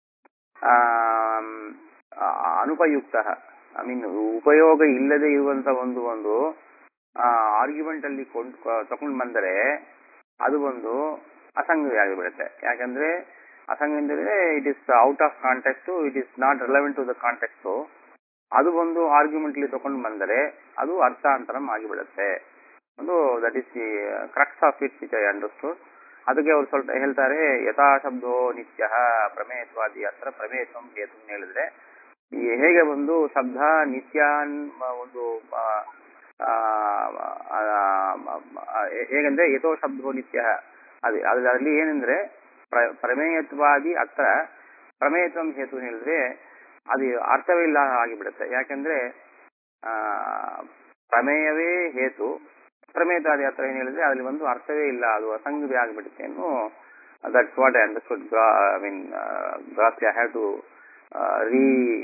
ಅನುಪಯುಕ್ತ ಐ ಮೀನ್ ಉಪಯೋಗ ಇಲ್ಲದೆ ಇರುವಂತ ಒಂದು ಒಂದು ಆರ್ಗ್ಯುಮೆಂಟ್ ಅಲ್ಲಿ ಕೊಂಡ್ ತಗೊಂಡ್ ಬಂದರೆ ಅದು ಒಂದು ಅಸಂಗತಿ ಆಗಿಬಿಡುತ್ತೆ ಯಾಕಂದ್ರೆ ಅಸಂಗ ಅಂದ್ರೆ it is out of context it is not relevant to the context ಅದು ಒಂದು ಆರ್ಗ್ಯುಮೆಂಟ್ ಅಲ್ಲಿ ತಗೊಂಡು ಬಂದರೆ ಅದು ಅರ್ಥಾಂತರಂ ಆಗಿಬಿಡುತ್ತೆ ಒಂದು that is the crux of it which I understood ಅದಕ್ಕೆ ಅವ್ರು ಸ್ವಲ್ಪ ಹೇಳ್ತಾರೆ ಯಥಾ ಶಬ್ದೋ ನಿತ್ಯ ಪ್ರಮೇಯತ್ವಾದಿ ಹತ್ರ ಪ್ರಮೇಯತ್ವಂ ಹೇತು ಅಂತ ಹೇಳಿದ್ರೆ ಈ ಹೇಗೆ ಒಂದು ಶಬ್ದ ನಿತ್ಯ ಅನ್- ಒಂದು ಆ, ಆ, ಆ, ಆ, ಹೇಗಂದ್ರೆ ಯಥೋ ಶಬ್ದೋ ನಿತ್ಯ ಅದೇ ಅದರಲ್ಲಿ ಏನಂದ್ರೆ ಪ್ರ- ಪ್ರಮೇಯತ್ವಾದಿ ಹತ್ರ ಪ್ರಮೇಯತ್ವಂ ಹೇತು ಅಂತ ಹೇಳಿದ್ರೆ ಅದು ಅರ್ಥವೇ ಇಲ್ಲ ಆಗಿಬಿಡುತ್ತೆ ಯಾಕಂದ್ರೆ ಆ ಪ್ರಮೇಯವೇ ಹೇತು ಪ್ರಮೇಯತಾದಿ ಹತ್ರ ಏನ್ ಹೇಳಿದ್ರೆ ಅದ್ರಲ್ಲಿ ಒಂದು ಅರ್ಥವೇ ಇಲ್ಲ ಅದು ಅಸಂಗತಿ ಆಗಿಬಿಡುತ್ತೆ ಅನ್ನೋ that's what I understood I mean grossly I have to 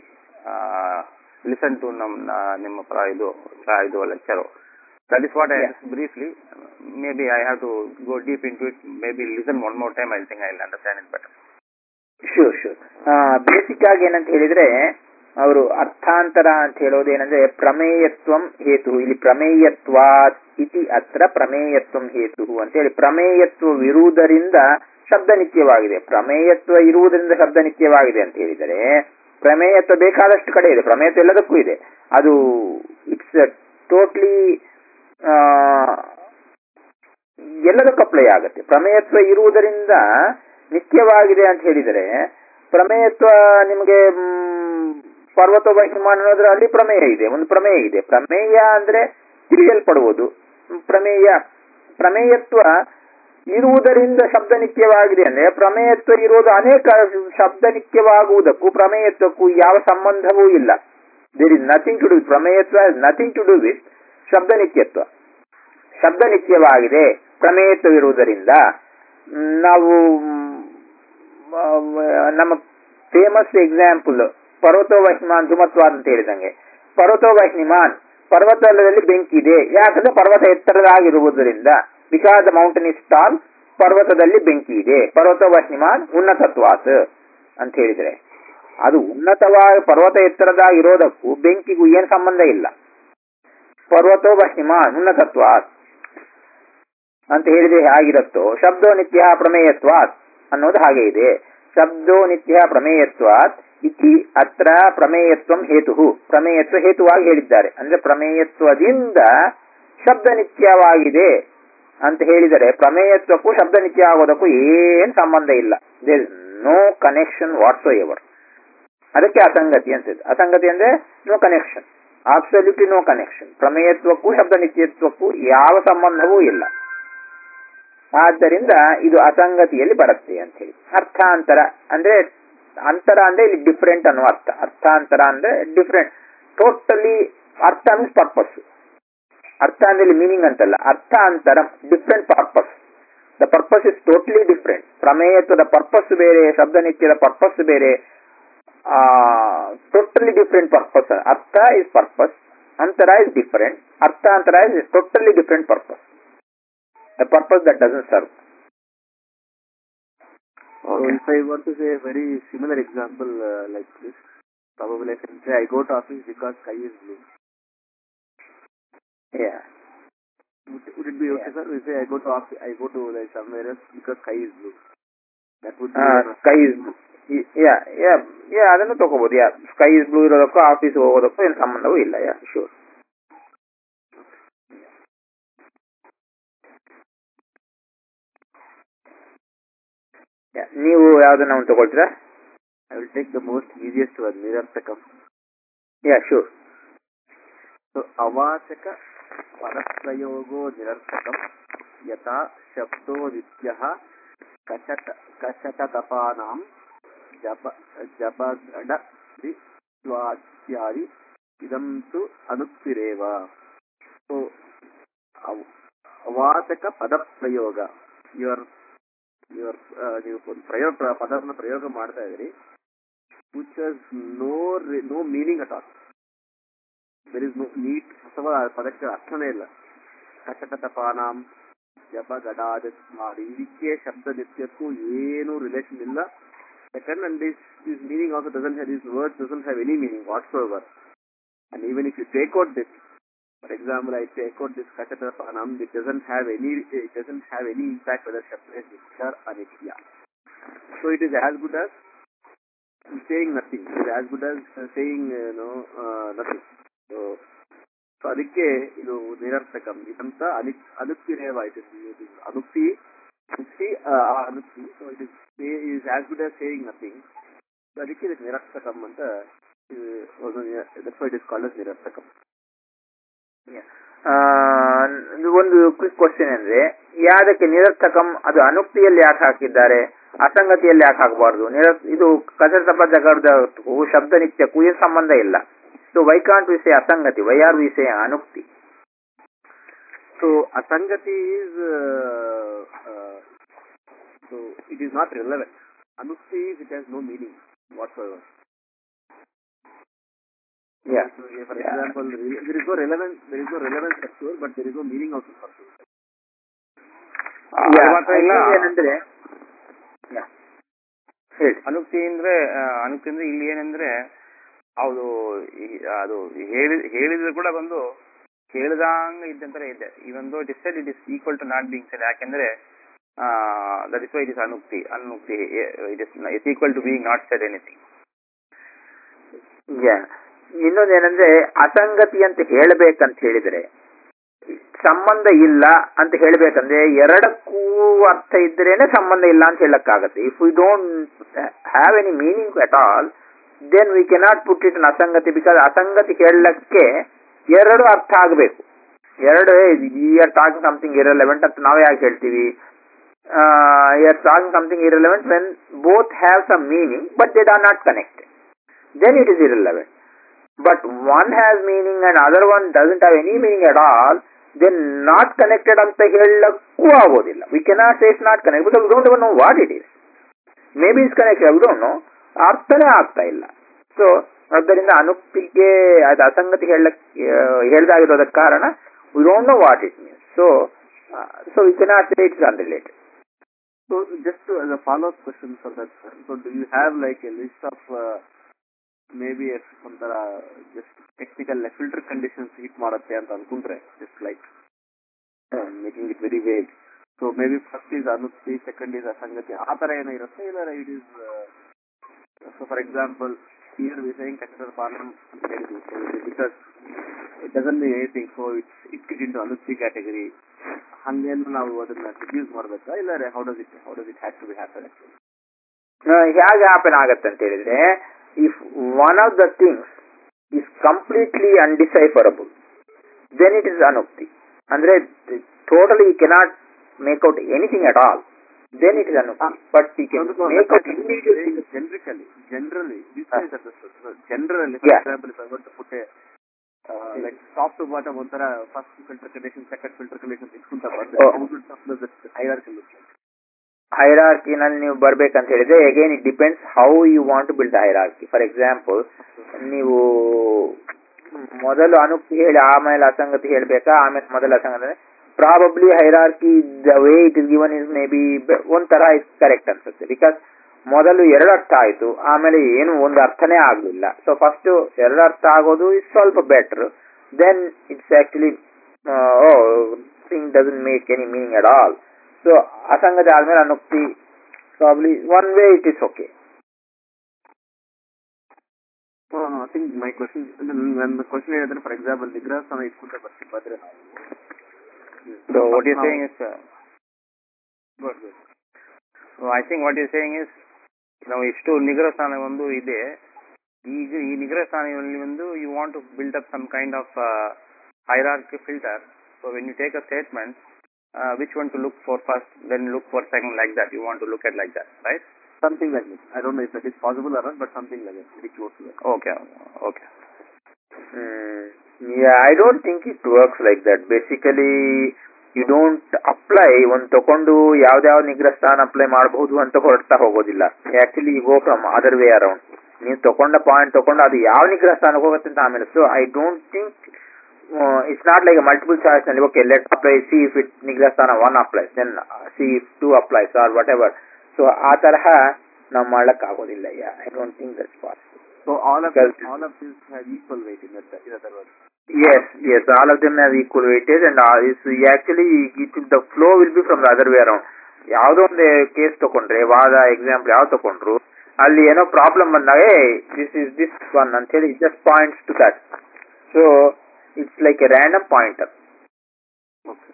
relisten to ನಮ್ ನ- ನಿಮ್ಮ ಪ್ರ- ಇದು ಪ್ರ- ಇದು lecture that is what I briefly may B I have to go deep into it may be listen one more time I think I understand it better sure sure basic ಆಗಿ ಏನಂತ ಹೇಳಿದ್ರೆ ಅವರು ಅರ್ಥಾಂತರ ಅಂತ ಹೇಳೋದು ಏನಂದ್ರೆ ಪ್ರಮೇಯತ್ವಂ ಹೇತು ಇಲ್ಲಿ ಪ್ರಮೇಯತ್ವಾತ್ ಇತಿ ಅತ್ರ ಪ್ರಮೇಯತ್ವಂ ಹೇತು ಅಂತ ಹೇಳಿ ಪ್ರಮೇಯತ್ವವಿರುವುದರಿಂದ ಶಬ್ದ ನಿತ್ಯವಾಗಿದೆ ಪ್ರಮೇಯತ್ವ ಇರುವುದರಿಂದ ಶಬ್ದ ನಿತ್ಯವಾಗಿದೆ ಅಂತ ಹೇಳಿದರೆ ಪ್ರಮೇಯತ್ವ ಬೇಕಾದಷ್ಟು ಕಡೆ ಇದೆ ಪ್ರಮೇಯತ್ವ ಎಲ್ಲದಕ್ಕೂ ಇದೆ ಅದು ಇಟ್ಸ್ ಟೋಟ್ಲಿ ಎಲ್ಲದಕ್ಕೂ ಅಪ್ಲೈ ಆಗುತ್ತೆ ಪ್ರಮೇಯತ್ವ ಇರುವುದರಿಂದ ನಿತ್ಯವಾಗಿದೆ ಅಂತ ಹೇಳಿದರೆ ಪ್ರಮೇಯತ್ವ ನಿಮಗೆ ಮ್, ಪರ್ವತೋಪ ಹಿಮಾನ ಅನ್ನೋದ್ರ ಅಲ್ಲಿ ಪ್ರಮೇಯ ಇದೆ ಒಂದು ಪ್ರಮೇಯ ಇದೆ ಪ್ರಮೇಯ ಅಂದ್ರೆ ತಿಳಿಯಲ್ಪಡುವುದು ಪ್ರಮೇಯ ಪ್ರಮೇಯತ್ವ ಇರುವುದರಿಂದ ಶಬ್ದ ನಿತ್ಯವಾಗಿದೆ ಅಂದ್ರೆ ಪ್ರಮೇಯತ್ವ ಇರುವುದು ಅನೇಕ ಶಬ್ದ ನಿತ್ಯವಾಗುವುದಕ್ಕೂ ಪ್ರಮೇಯತ್ವಕ್ಕೂ ಯಾವ ಸಂಬಂಧವೂ ಇಲ್ಲ there is nothing to do ಪ್ರಮೇಯತ್ವ ನಥಿಂಗ್ ಟು ಡೂ ವಿತ್ ಶಬ್ದ ನಿತ್ಯತ್ವ ಶಬ್ದ ನಿತ್ಯವಾಗಿದೆ ಪ್ರಮೇಯತ್ವವಿರುವುದರಿಂದ ಮ್, ನಾವು ಮ್, ಮ- ನಮ್ಮ ಫೇಮಸ್ ಎಕ್ಸಾಂಪಲ್ ಪರ್ವತೋ ವಹಿಮಾನ್ ಧುಮತ್ವಾದ್ ಅಂತ ಹೇಳಿದಂಗೆ ಪರ್ವತೋ ವಹಿಮಾನ್ ಪರ್ವತದಲ್ಲಿ ಬೆಂಕಿ ಇದೆ ಯಾಕಂದ್ರೆ ಪರ್ವತ ಎತ್ತರದಾಗಿರುವುದರಿಂದ because the mountain is tall ಪರ್ವತದಲ್ಲಿ ಬೆಂಕಿ ಇದೆ ಪರ್ವತ ವಹಿಮಾನ್ ಉನ್ನತತ್ವಾತ್ ಅಂತ ಹೇಳಿದ್ರೆ ಅದು ಉನ್ನತವಾಗಿ ಪರ್ವತ ಎತ್ತರದಾಗಿರೋದಕ್ಕೂ ಬೆಂಕಿಗೂ ಏನ್ ಸಂಬಂಧ ಇಲ್ಲ ಪರ್ವತೋ ವಹಿಮಾನ್ ಉನ್ನತತ್ವಾತ್ ಅಂತ ಹೇಳಿದ್ರೆ ಹೇಗಿರುತ್ತೋ ಶಬ್ದೋ ನಿತ್ಯ ಪ್ರಮೇಯತ್ವಾತ್ ಅನ್ನೋದು ಹಾಗೆ ಇದೆ ಶಬ್ದೋ ನಿತ್ಯ ಪ್ರಮೇಯತ್ವಾತ್ ಇತಿ ಅತ್ರ ಪ್ರಮೇಯತ್ವಂ ಹೇತು ಪ್ರಮೇಯತ್ವ ಹೇತುವಾಗಿ ಹೇಳಿದ್ದಾರೆ ಅಂದ್ರೆ ಪ್ರಮೇಯತ್ವದಿಂದ ಶಬ್ದ ನಿತ್ಯವಾಗಿದೆ ಅಂತ ಹೇಳಿದರೆ ಪ್ರಮೇಯತ್ವಕ್ಕೂ ಶಬ್ದ ನಿತ್ಯ ಆಗೋದಕ್ಕೂ ಏನ್ ಸಂಬಂಧ ಇಲ್ಲ there is no connection whatsoever ಅದಕ್ಕೆ ಅಸಂಗತಿ ಅಂತಿದೆ ಅಸಂಗತಿ ಅಂದ್ರೆ no connection absolutely no connection ಪ್ರಮೇಯತ್ವಕ್ಕೂ ಶಬ್ದ ನಿತ್ಯತ್ವಕ್ಕೂ ಯಾವ ಸಂಬಂಧವೂ ಇಲ್ಲ ಆದ್ದರಿಂದ ಇದು ಅಸಂಗತಿಯಲ್ಲಿ ಬರುತ್ತೆ ಅಂತ ಹೇಳಿ ಅರ್ಥಾಂತರ ಅಂದ್ರೆ ಅಂತರ ಅಂದ್ರೆ ಇಲ್ಲಿ ಡಿಫ್ರೆಂಟ್ ಅನ್ನುವ ಅರ್ಥ ಅರ್ಥಾಂತರ ಅಂದ್ರೆ ಡಿಫ್ರೆಂಟ್ ಟೋಟಲಿ ಅರ್ಥ ಮೀನ್ಸ್ ಪರ್ಪಸ್ ಅರ್ಥ ಅಂದ್ರೆ ಇಲ್ಲಿ ಮೀನಿಂಗ್ ಅಂತಲ್ಲ ಅರ್ಥಾಂತರ different purpose the purpose is totally different ಪ್ರಮೇಯತ್ವದ ಪರ್ಪಸ್ ಬೇರೆ ಶಬ್ದ ನಿತ್ಯದ ಪರ್ಪಸ್ ಬೇರೆ ಟೋಟಲಿ ಡಿಫ್ರೆಂಟ್ ಪರ್ಪಸ್ ಅರ್ಥ ಇಸ್ ಪರ್ಪಸ್ ಅಂತರ ಇಸ್ ಡಿಫರೆಂಟ್ ಅರ್ಥಾಂತರ is totally different purpose a purpose that doesn't serve. So if I were to say a very similar example uh, like this, probably I can say I go to office because sky is blue. Yeah. Would, would it be okay, Yeah. sir? We say I go to office, I go to like somewhere else because sky is blue. That would be Uh, an- sky is yeah yeah yeah ಅದನ್ನು ತಗೋಬಹುದು yeah sky is blue ಇರೋದಕ್ಕೂ office ಹೋಗೋದಕ್ಕೂ ಏನು ಸಂಬಂಧವೂ ಇಲ್ಲ yeah sure ನೀವು ಯಾವ್ದನ್ನ ಒಂದು ತಗೊಳ್ತೀರಾ I will take the most easiest one, Nirartakam. Yeah sure So अवाचक पदप्रयोगो निरर्थकम् यथा शब्दो नित्यः कचट कचटतपानां जप जपगड स्वाध्यादि इदं तु अनुक्तिरेव So ಅವ್- ಅವಾಚಕ ಪದಪ್ರಯೋಗ ಯುವರ್ ಯುವರ್ ನೀವು ಒಂದು ಪ್ರಯೋಗ ಪದವನ್ನು ಪ್ರಯೋಗ ಮಾಡ್ತಾ ಇದ್ರಿ which no no meaning at all there is no need ಅಥವಾ ಆ ಪದಕ್ಕೆ ಅರ್ಥನೇ ಇಲ್ಲ ಕಟಕಟಪಾನಾಂ ಜಪ ಗಡಾದ ಮಾಡಿ ಇದಕ್ಕೆ ಶಬ್ದ ನಿತ್ಯಕ್ಕೂ ಏನು ರಿಲೇಷನ್ ಇಲ್ಲ second and this this meaning also doesn't have this word doesn't have any meaning whatsoever and even if you take out this for example I take out this ಕಟಕಟಪಾನಾಂ it doesn't have any it doesn't have any impact whether ಶಬ್ದ is ನಿತ್ಯ ಅನಿತ್ಯ so it is as good as saying nothing. It is as good as uh, saying uh, no uh, nothing. So, so ಅದಕ್ಕೆ ಇದು ನಿರರ್ಥಕಂ ಇದಂತ ಅನಿ ಅನುಕ್ತಿರೇವ it is ಅನುಕ್ತಿ ಮುಕ್ತಿ ಆ ಅನುಕ್ತಿ so it is is as good as saying nothing so ಅದಕ್ಕೆ ಇದು ನಿರರ್ಥಕಂ ಅಂತ ಇಟ್ ಇಸ್ ಕಾಲ್ಡ್ ನಿರರ್ಥಕಂ ಆ, ಒಂದು ಕ್ವಿಕ್ ಕ್ವಶನ್ ಅಂದ್ರೆ ಯಾದಕ್ಕೆ ನಿರರ್ಥಕಂ ಅದು ಅನುಕ್ತಿಯಲ್ಲಿ ಯಾಕೆ ಹಾಕಿದ್ದಾರೆ ಅಸಂಗತಿಯಲ್ಲಿ ಯಾಕೆ ಹಾಕಬಾರ್ದು ನಿರ ಇದು ಕಚರತಪ ಜಗಡದಕ್ಕೂ ಶಬ್ದ ನಿತ್ಯಕ್ಕೂ ಏನು ಸಂಬಂಧ ಇಲ್ಲ ಸೊ ವೈ ಕಾಂಟ್ ವಿಷಯ ಅಸಂಗತಿ ವೈ ಆರ್ ವಿಷಯ ಅನುಕ್ತಿ ಸೊ ಅಸಂಗತಿ is so it is not relevant ಅನುಕ್ತಿ it has no meaning whatsoever yeah So, for example, there is no relevance, there is no relevance for sure, but there is no meaning also for sure. ಅದು ಮಾತ್ರ ಇಲ್ಲ ಏನಂದ್ರೆ Yeah. ಹೇಳಿ ಅನುಕ್ತಿ ಅಂದ್ರೆ ಆ, ಅನುಕ್ತಿ ಅಂದ್ರೆ ಇಲ್ಲಿ ಏನಂದ್ರೆ ಅದು ಈ- ಅದು ಹೇಳಿ ಹೇಳಿದ್ರು ಕೂಡ ಬಂದು ಕೇಳಿದಂಗ ಇದ್ದಂತರ ಇದೆ ಇವೊಂದು it is said it is equal to not being said ಯಾಕೆಂದ್ರೆ that is why it is ಅನುಕ್ತಿ ಅನುಕ್ತಿ it is it's equal to being not said anything yeah ಇನ್ನೊಂದೇನಂದ್ರೆ ಅಸಂಗತಿ ಅಂತ ಹೇಳಬೇಕಂತ ಹೇಳಿದ್ರೆ ಸಂಬಂಧ ಇಲ್ಲ ಅಂತ ಹೇಳ್ಬೇಕಂದ್ರೆ ಎರಡಕ್ಕೂ ಅರ್ಥ ಇದ್ರೇನೆ ಸಂಬಂಧ ಇಲ್ಲ ಅಂತ ಹೇಳಕ್ಕಾಗತ್ತೆ if we don't have any meaning at all then we cannot put it on ಅಸಂಗತಿ ಬಿಕಾಸ್ ಅಸಂಗತಿ ಹೇಳಕ್ಕೆ ಎರಡು ಅರ್ಥ ಆಗಬೇಕು ಎರಡು ಈ ಆರ್ ಟಾಕಿಂಗ್ ಸಮಥಿಂಗ್ ಇರಲೆವೆಂಟ್ ಅಂತ ನಾವೇ ಯಾಕೆ ಹೇಳ್ತೀವಿ ಈ are talking something irrelevant when both have some meaning but they are not connected then it is irrelevant. But one has meaning and other one doesn't have any meaning at all, then not connected ಅಂತ ಹೇಳಕ್ಕೂ ಆಗೋದಿಲ್ಲ we cannot say it's not connect because don't know what it is may be is connected we don't know ಅರ್ಥನೇ ಆಗ್ತಾ ಇಲ್ಲ so ಆದ್ದರಿಂದ ಅನುಪ್ಪಿಗೆ ಅದು ಅಸಂಗತಿ ಹೇಳಕ್ ಹೇಳ್ದಾಗಿರೋದಕ್ಕೆ ಕಾರಣ we don't know what it means so so we cannot say it's unrelated So just uh, as a follow-up question for that, sir. So do you have like a list of uh, maybe a ಒಂಥರ just technical like filter conditions hit ಮಾಡುತ್ತೆ ಅಂತ ಅನ್ಕೊಂಡ್ರೆ just like uh, making it very vague. So maybe first is ಅನುಕ್ತಿ, second is ಅಸಂಗತಿ ಆ ತರ ಏನೋ ಇರುತ್ತೆ ಇಲ್ಲ it is uh, so for example here we saying consider parallel ಅಂತ ಹೇಳಿದ್ವಿ so it is because it doesn't mean anything so it's it gets into ಅನುಕ್ತಿ category ಹಂಗೇನು ನಾವು ಅದನ್ನ ರಿಡ್ಯೂಸ್ ಮಾಡ್ಬೇಕಾ ಇಲ್ಲ how does it how does it has to be happen ಹೇಗೆ happen ಆಗತ್ತೆ ಅಂತ ಹೇಳಿದ್ರೆ if one of the things is completely undecipherable then it is ಅನುಕ್ತಿ ಅಂದ್ರೆ totally cannot make out anything at all then it is ಅನುಕ್ತಿ but ಈ make out individual generically generally this is understood generally Yeah. For example if I want to put like top to bottom ಒಂಥರ first filter condition second filter condition ಇಟ್ಕೊಂತ Oh. ಬಂದ್ರೆ hierarchy ಹೈರಾರ್ಕಿನಲ್ಲಿ ನೀವು ಬರ್ಬೇಕಂತ ಹೇಳಿದ್ರೆ again it depends how you want to build hierarchy for example ನೀವು ಮೊದಲು ಅನುಕ್ತಿ ಹೇಳಿ ಆಮೇಲೆ ಅಸಂಗತಿ ಹೇಳ್ಬೇಕಾ ಆಮೇಲೆ ಮೊದಲು ಅಸಂಗತಿ probably hierarchy the way it is given is may be ಒಂಥರ ಇಸ್ ಕರೆಕ್ಟ್ ಅನ್ಸುತ್ತೆ ಬಿಕಾಸ್ ಮೊದಲು ಎರಡು ಅರ್ಥ ಆಯ್ತು ಆಮೇಲೆ ಏನು ಒಂದು ಅರ್ಥನೇ ಆಗ್ಲಿಲ್ಲ ಸೊ ಫಸ್ಟ್ ಎರಡು ಅರ್ಥ ಆಗೋದು ಇಸ್ ಸ್ವಲ್ಪ ಬೆಟರ್ ದೆನ್ ಇಟ್ಸ್ ಆಕ್ಚುಲಿ ಓ thing doesn't make any meaning at all so ಅಸಂಗತಿ ಆದ್ಮೇಲೆ ಅನುಕ್ತಿ probably one way it is okay I think my question ನನ್ನ ಕ್ವಶನ್ ಹೇಳಿದ್ರೆ ಫಾರ್ ಎಕ್ಸಾಂಪಲ್ ನಿಗ್ರಹ ಸ್ಥಾನ ಇಟ್ಕೊಂತ ಬರ್ತೀವಿ ಬಂದ್ರೆ So what you're saying is, uh, Good, good. so I think what you're saying is, ನಾವು ಎಷ್ಟು ನಿಗ್ರಹ ಸ್ಥಾನ ಒಂದು ಇದೆ ಈಗ ಈ ನಿಗ್ರಹ ಸ್ಥಾನದಲ್ಲಿ ಒಂದು you want to build up some kind of hierarchy filter so when you take a statement which one to look for first then look for second like that you want to look at like that right Something like this. I don't know if that is possible or not, but something like that. Very close to that. Okay okay Yeah, I don't think it works like that. Basically, you don't apply ಒಂದು ತಕೊಂಡು ಯಾವ್ದಾವ್ ನಿಗ್ರಹ ಸ್ಥಾನ apply ಮಾಡಬಹುದು ಅಂತ ಹೊರಡ್ತಾ ಹೋಗೋದಿಲ್ಲ actually go from other way around ನೀವು ತಕೊಂಡ ಪಾಯಿಂಟ್ ತಕೊಂಡು ಅದು ಯಾವ ನಿಗ್ರಹ ಸ್ಥಾನಕ್ಕೆ ಹೋಗುತ್ತೆ ಅಂತ ಆಮೇಲೆ so I don't think it's not like multiple choice ನಲ್ಲಿ okay let apply see if it ನಿಗ್ರಹ ಸ್ಥಾನ one applies then see if two applies or whatever so ಸೊ ಆ ತರಹ ನಾವು ಮಾಡ್ಲಕ್ ಆಗೋದಿಲ್ಲ I don't think that's possible So all of Because- this, all of this have equal weight in that, in other words. Yes, yes, all of them have equal weightage and uh, it's actually it, will- the flow will be from the other way around. ಯಾವುದೋ ಒಂದು case ತಗೊಂಡ್ರೆ ವಾದ example ಯಾವ್ದು ತಗೊಂಡ್ರು ಅಲ್ಲಿ ಏನೋ problem ಬಂದಾಗ this is this one ಅಂತ ಹೇಳಿ just points to that so it's like a random pointer Okay.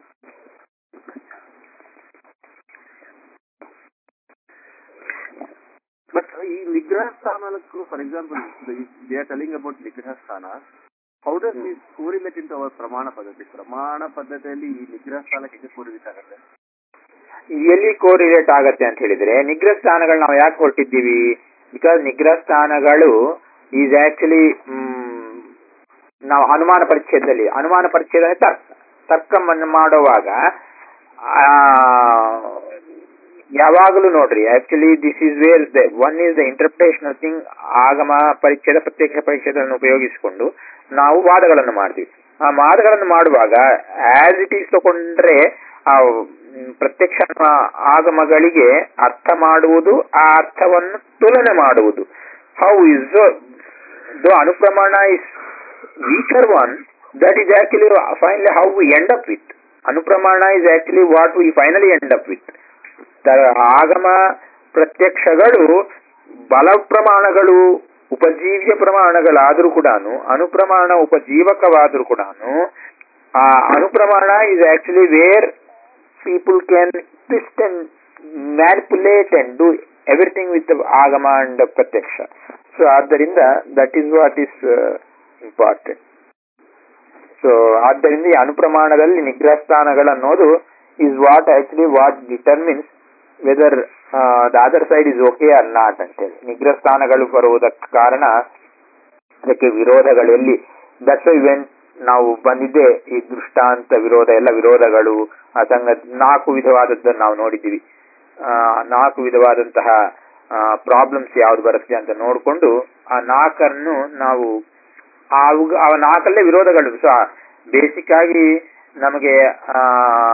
But ಈ ನಿಗ್ರಹ ಸ್ಥಾನಕ್ಕೂ for example they are telling about ನಿಗ್ರಹ ಸ್ಥಾನ how does this correlate in our ಪ್ರಮಾಣ ಪದ್ಧತಿ ಪ್ರಮಾಣ ಪದ್ಧತಿಯಲ್ಲಿ ಈ ನಿಗ್ರಹ ಸ್ಥಾನಕ್ಕೆ ಹೇಗೆ ಕೋರಿಲೇಟ್ ಆಗುತ್ತೆ ಎಲ್ಲಿ ಕೋರಿಲೇಟ್ ಆಗತ್ತೆ ಅಂತ ಹೇಳಿದ್ರೆ ನಿಗ್ರಹ ಸ್ಥಾನಗಳು ನಾವು ಯಾಕೆ ಹೊರಟಿದ್ದೀವಿ ಬಿಕಾಸ್ ನಿಗ್ರಹ ಸ್ಥಾನಗಳು ಈಸ್ ಆಕ್ಚುಲಿ ನಾವು ಅನುಮಾನ ಪರಿಚ್ಛೇದದಲ್ಲಿ ಅನುಮಾನ ಪರಿಚ್ಛೇದ ಅಂದ್ರೆ ತರ್ಕ ತರ್ಕವನ್ನು ಮಾಡುವಾಗ ಆ, ಯಾವಾಗಲೂ ನೋಡ್ರಿ actually this is where the one is the interpretational thing ಆಗಮ ಪರಿಚ್ಛೇದ ಪ್ರತ್ಯಕ್ಷ ಪರಿಚ್ಛೇದವನ್ನು ಉಪಯೋಗಿಸಿಕೊಂಡು ನಾವು ವಾದಗಳನ್ನು ಮಾಡ್ತೀವಿ ಆ ವಾದಗಳನ್ನು ಮಾಡುವಾಗ ಆಸ್ ಇಟ್ ಈಸ್ ತಗೊಂಡ್ರೆ ಆ ಮ್, ಪ್ರತ್ಯಕ್ಷ ಆಗಮಗಳಿಗೆ ಅರ್ಥ ಮಾಡುವುದು ಆ ಅರ್ಥವನ್ನು ತುಲನೆ ಮಾಡುವುದು ಹೌ ಇಸ್ ದ ಅನುಪ್ರಮಾಣ is weaker one, that is actually finally how we end up with. Anupramana is actually what we finally end up with. ತ- ಆಗಮ ಪ್ರತ್ಯಕ್ಷಗಳು ಬಲ ಪ್ರಮಾಣಗಳು ಉಪಜೀವ್ಯ ಪ್ರಮಾಣಗಳಾದರೂ ಕೂಡ ಅನುಪ್ರಮಾಣ ಉಪಜೀವಕವಾದರೂ ಕೂಡ ಆ ಅನುಪ್ರಮಾಣ is actually where people can twist and manipulate and do everything with ಆಗಮ ಅಂಡ್ ಪ್ರತ್ಯಕ್ಷ ಸೊ ಆದ್ದರಿಂದ that is what is important so ಆದ್ದರಿಂದ ಈ ಅನುಪ್ರಮಾಣದಲ್ಲಿ ನಿಗ್ರಹ ಸ್ಥಾನಗಳನ್ನೋದು is what actually what determines whether the other side is okay or not ಅಂತೇಳಿ ನಿಗ್ರಹ ಸ್ಥಾನಗಳು ಬರುವುದಕ್ಕೆ ಕಾರಣ ಅದಕ್ಕೆ ವಿರೋಧಗಳು ಎಲ್ಲಿ ದಟ್ಸ್ ವೈ ವೆನ್ ನಾವು ಬಂದಿದ್ದೆ ಈ ದೃಷ್ಟಾಂತ ವಿರೋಧ ಎಲ್ಲ ವಿರೋಧಗಳು ಅಸಂಗ ನಾಲ್ಕು ವಿಧವಾದದ್ದನ್ನು ನಾವು ನೋಡಿದ್ದೀವಿ ಆ, ನಾಲ್ಕು ವಿಧವಾದಂತಹ ಪ್ರಾಬ್ಲಮ್ಸ್ ಯಾವ್ದು ಬರುತ್ತೆ ಅಂತ ನೋಡಿಕೊಂಡು ಆ ನಾಲ್ಕನ್ನು ನಾವು ಆ ಅವು- ಆ ನಾಲ್ಕಲ್ಲೇ ವಿರೋಧಗಳು ಸೊ ಬೇಸಿಕ್ ಆಗಿ ನಮಗೆ ಆ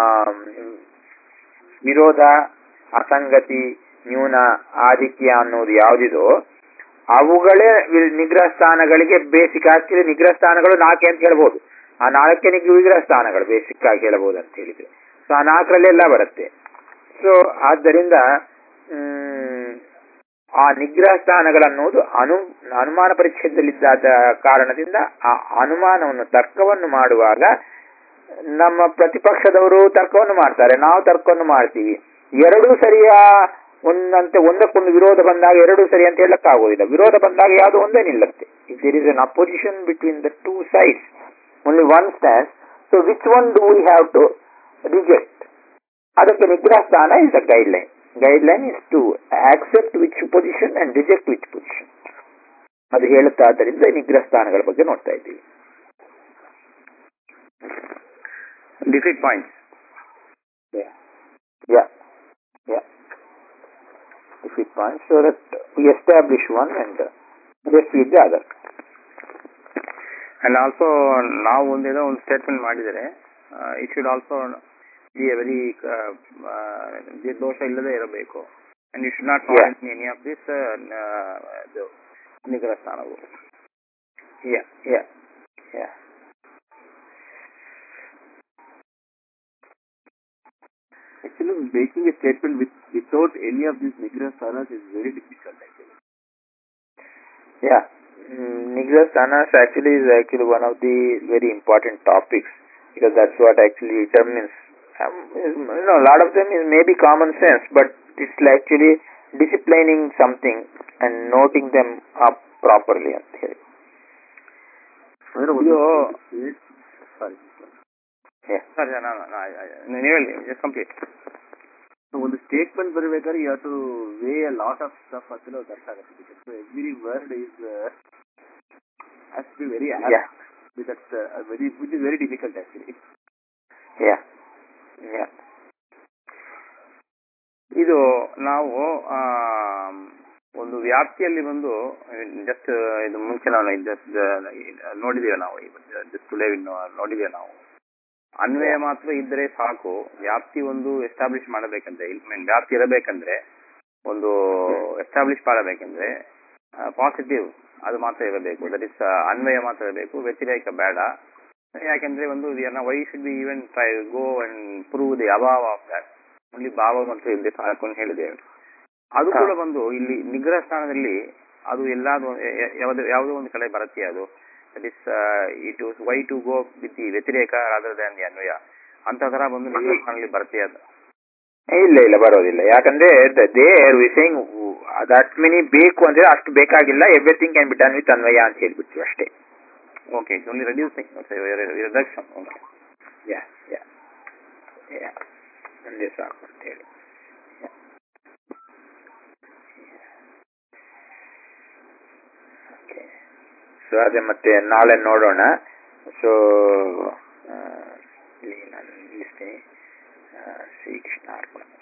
ವಿರೋಧ ಅಸಂಗತಿ ನ್ಯೂನ ಆಧಿಕ್ಯ ಅನ್ನೋದು ಯಾವುದಿದೋ ಅವುಗಳೇ ವಿ- ನಿಗ್ರಹ ಸ್ಥಾನಗಳಿಗೆ ಬೇಸಿಕ್ ಆಕ್ಚುಲಿ ನಿಗ್ರಹ ಸ್ಥಾನಗಳು ನಾಲ್ಕೆ ಅಂತ ಹೇಳ್ಬೋದು ಆ ನಾಲ್ಕೇ ನಿಗ್ ವಿಗ್ರಹ ಸ್ಥಾನಗಳು ಬೇಸಿಕ್ ಆಗಿ ಹೇಳ್ಬೋದು ಅಂತ ಹೇಳಿದ್ರೆ ಸೊ ಆ ನಾಲ್ಕರಲ್ಲೆಲ್ಲ ಬರುತ್ತೆ ಸೊ ಆದ್ದರಿಂದ ಮ್, ಆ ನಿಗ್ರಹ ಸ್ಥಾನಗಳನ್ನೋದು ಅನು ಅನುಮಾನ ಪರಿಚ್ಛೇದದಲ್ಲಿದ್ದಾದ ಕಾರಣದಿಂದ ಆ ಅನುಮಾನವನ್ನು ತರ್ಕವನ್ನು ಮಾಡುವಾಗ ನಮ್ಮ ಪ್ರತಿಪಕ್ಷದವರು ತರ್ಕವನ್ನು ಮಾಡ್ತಾರೆ ನಾವು ತರ್ಕವನ್ನು ಮಾಡ್ತೀವಿ ಎರಡೂ ಸರಿಯಾ ಒಂದಂತೆ ಒಂದಕ್ಕೊಂದು ವಿರೋಧ ಬಂದಾಗ ಎರಡೂ ಸರಿ ಅಂತ ಹೇಳಕ್ಕಾಗೋದಿಲ್ಲ ವಿರೋಧ ಬಂದಾಗ ಯಾವುದೋ ಒಂದೇ ನಿಲ್ಲುತ್ತೆ if there is an opposition between the two sides only one stand so which one do we have to reject ಅದಕ್ಕೆ ನಿಗ್ರಹ ಸ್ಥಾನ is a guideline guideline is to accept which position and reject which position ಅದು ಹೇಳುತ್ತಾ ಆದ್ದರಿಂದ ನಿಗ್ರಹ ಸ್ಥಾನಗಳ ಬಗ್ಗೆ ನೋಡ್ತಾ ಇದ್ದೀವಿ defeat points Yeah. Yeah. Yeah. If it points so that we establish one and uh, rest with the other. And also ನಾವು ಒಂದೇನೋ ಒಂದು ಸ್ಟೇಟ್ಮೆಂಟ್ ಮಾಡಿದರೆ it should also be a very ದೋಷ ಇಲ್ಲದೆ ಇರಬೇಕು and you should not Yeah. Any of this ನಿಗ್ರಹ ಸ್ಥಾನವು Yeah. Yeah. Yeah. Actually, making a statement with without any of these nigra sthanas is very difficult. Actually, Yeah. Mm, Nigra Sanas actually is actually one of the very important topics because that's what actually determines. Um, is- you know, a lot of them is maybe common sense, but it's actually disciplining something and noting them up properly ಅಂತ ಹೇಳಿ ಅಂದ್ರೆ ಒಂದು ಇದು- state- sorry. Yeah. ಸರಿ ನಾನು ನೀವು ಹೇಳಿ just complete ಒಂದು ಸ್ಟೇಟ್ಮೆಂಟ್ ಬರಬೇಕಾದ್ರೆ you have to weigh a lot of stuff ಅಂತ ಅವ್ರಿಗೆ ಅರ್ಥ ಆಗುತ್ತೆ so every word is has to be very Yeah. That very which is very difficult actually Yeah. Yeah. ಇದು ನಾವು ಆಮ್, ಒಂದು ವ್ಯಾಪ್ತಿಯಲ್ಲಿ ಬಂದು ಜಸ್ಟ್ ಇದು ಮುಂಚೆ ನಾವು ಜಸ್ಟ್ ನೋಡಿದ್ದೇವೆ ನಾವು ಜಸ್ಟ್ ಟುಡೇ ನೋಡಿದ್ದೇವೆ ನಾವು ಅನ್ವಯ ಮಾತ್ರ ಇದ್ದರೆ ಸಾಕು ವ್ಯಾಪ್ತಿ ಒಂದು ಎಸ್ಟಾಬ್ಲಿಷ್ ಮಾಡಬೇಕಂದ್ರೆ ಮೀನ್ ವ್ಯಾಪ್ತಿ ಇರಬೇಕಂದ್ರೆ ಒಂದು ಎಸ್ಟಾಬ್ಲಿಷ್ ಮಾಡಬೇಕಂದ್ರೆ ಪಾಸಿಟಿವ್ ಅದು ಮಾತ್ರ ಇರಬೇಕು ದಟ್ ಇಸ್ ಅನ್ವಯ ಮಾತ್ರ ಇರಬೇಕು ವ್ಯತಿರೇಕ ಬೇಡ ಯಾಕಂದ್ರೆ ಒಂದು why should be even try go and prove the ಅಭಾವ ಆಫ್ ದಟ್ ಅಲ್ಲಿ ಭಾವ ಮತ್ತು ಇಲ್ಲಿ ಸಾಕು ಅಂತ ಹೇಳಿದ್ದೇವೆ ಅದು ಕೂಡ ಬಂದು ಇಲ್ಲಿ ನಿಗ್ರಹ ಸ್ಥಾನದಲ್ಲಿ ಅದು ಎಲ್ಲಾದ್ರೂ ಯಾವ್ದು ಯಾವುದೋ ಒಂದು ಕಡೆ ಬರುತ್ತೆ ಅದು that is it why to go with the ವ್ಯತಿರೇಕ ರಾದರ್ ದ್ಯಾನ್ ದಿ ಅನ್ವಯ ಅಂತ ತರ ಬಂದು ನಿಗ್ರಹ ಸ್ಥಾನದಲ್ಲಿ ಬರುತ್ತೆ ಅದು ಇಲ್ಲ ಇಲ್ಲ ಬರೋದಿಲ್ಲ ಯಾಕಂದ್ರೆ ದೇರ್ ವಿಸೇಯಿಂಗ್ ದಟ್ ಮಿನಿ ಬೇಕು ಅಂದ್ರೆ ಅಷ್ಟು ಬೇಕಾಗಿಲ್ಲ everything can be done with ಅನ್ವಯ ಅಂತ ಹೇಳ್ಬಿಡ್ತೀವಿ ಅಷ್ಟೇ okay it's only reducing reduction okay yeah yeah yeah ಒಂದೇ ಸಾಕು ಅಂತ ಹೇಳಿ ಸೊ ಅದೇ ಮತ್ತೆ ನಾಳೆ ನೋಡೋಣ ಸೊ ಇಲ್ಲಿ ನಾನು ನಿಲ್ಲಿಸ್ತೀನಿ ಶ್ರೀಕೃಷ್ಣ ಅರ್ಪಣ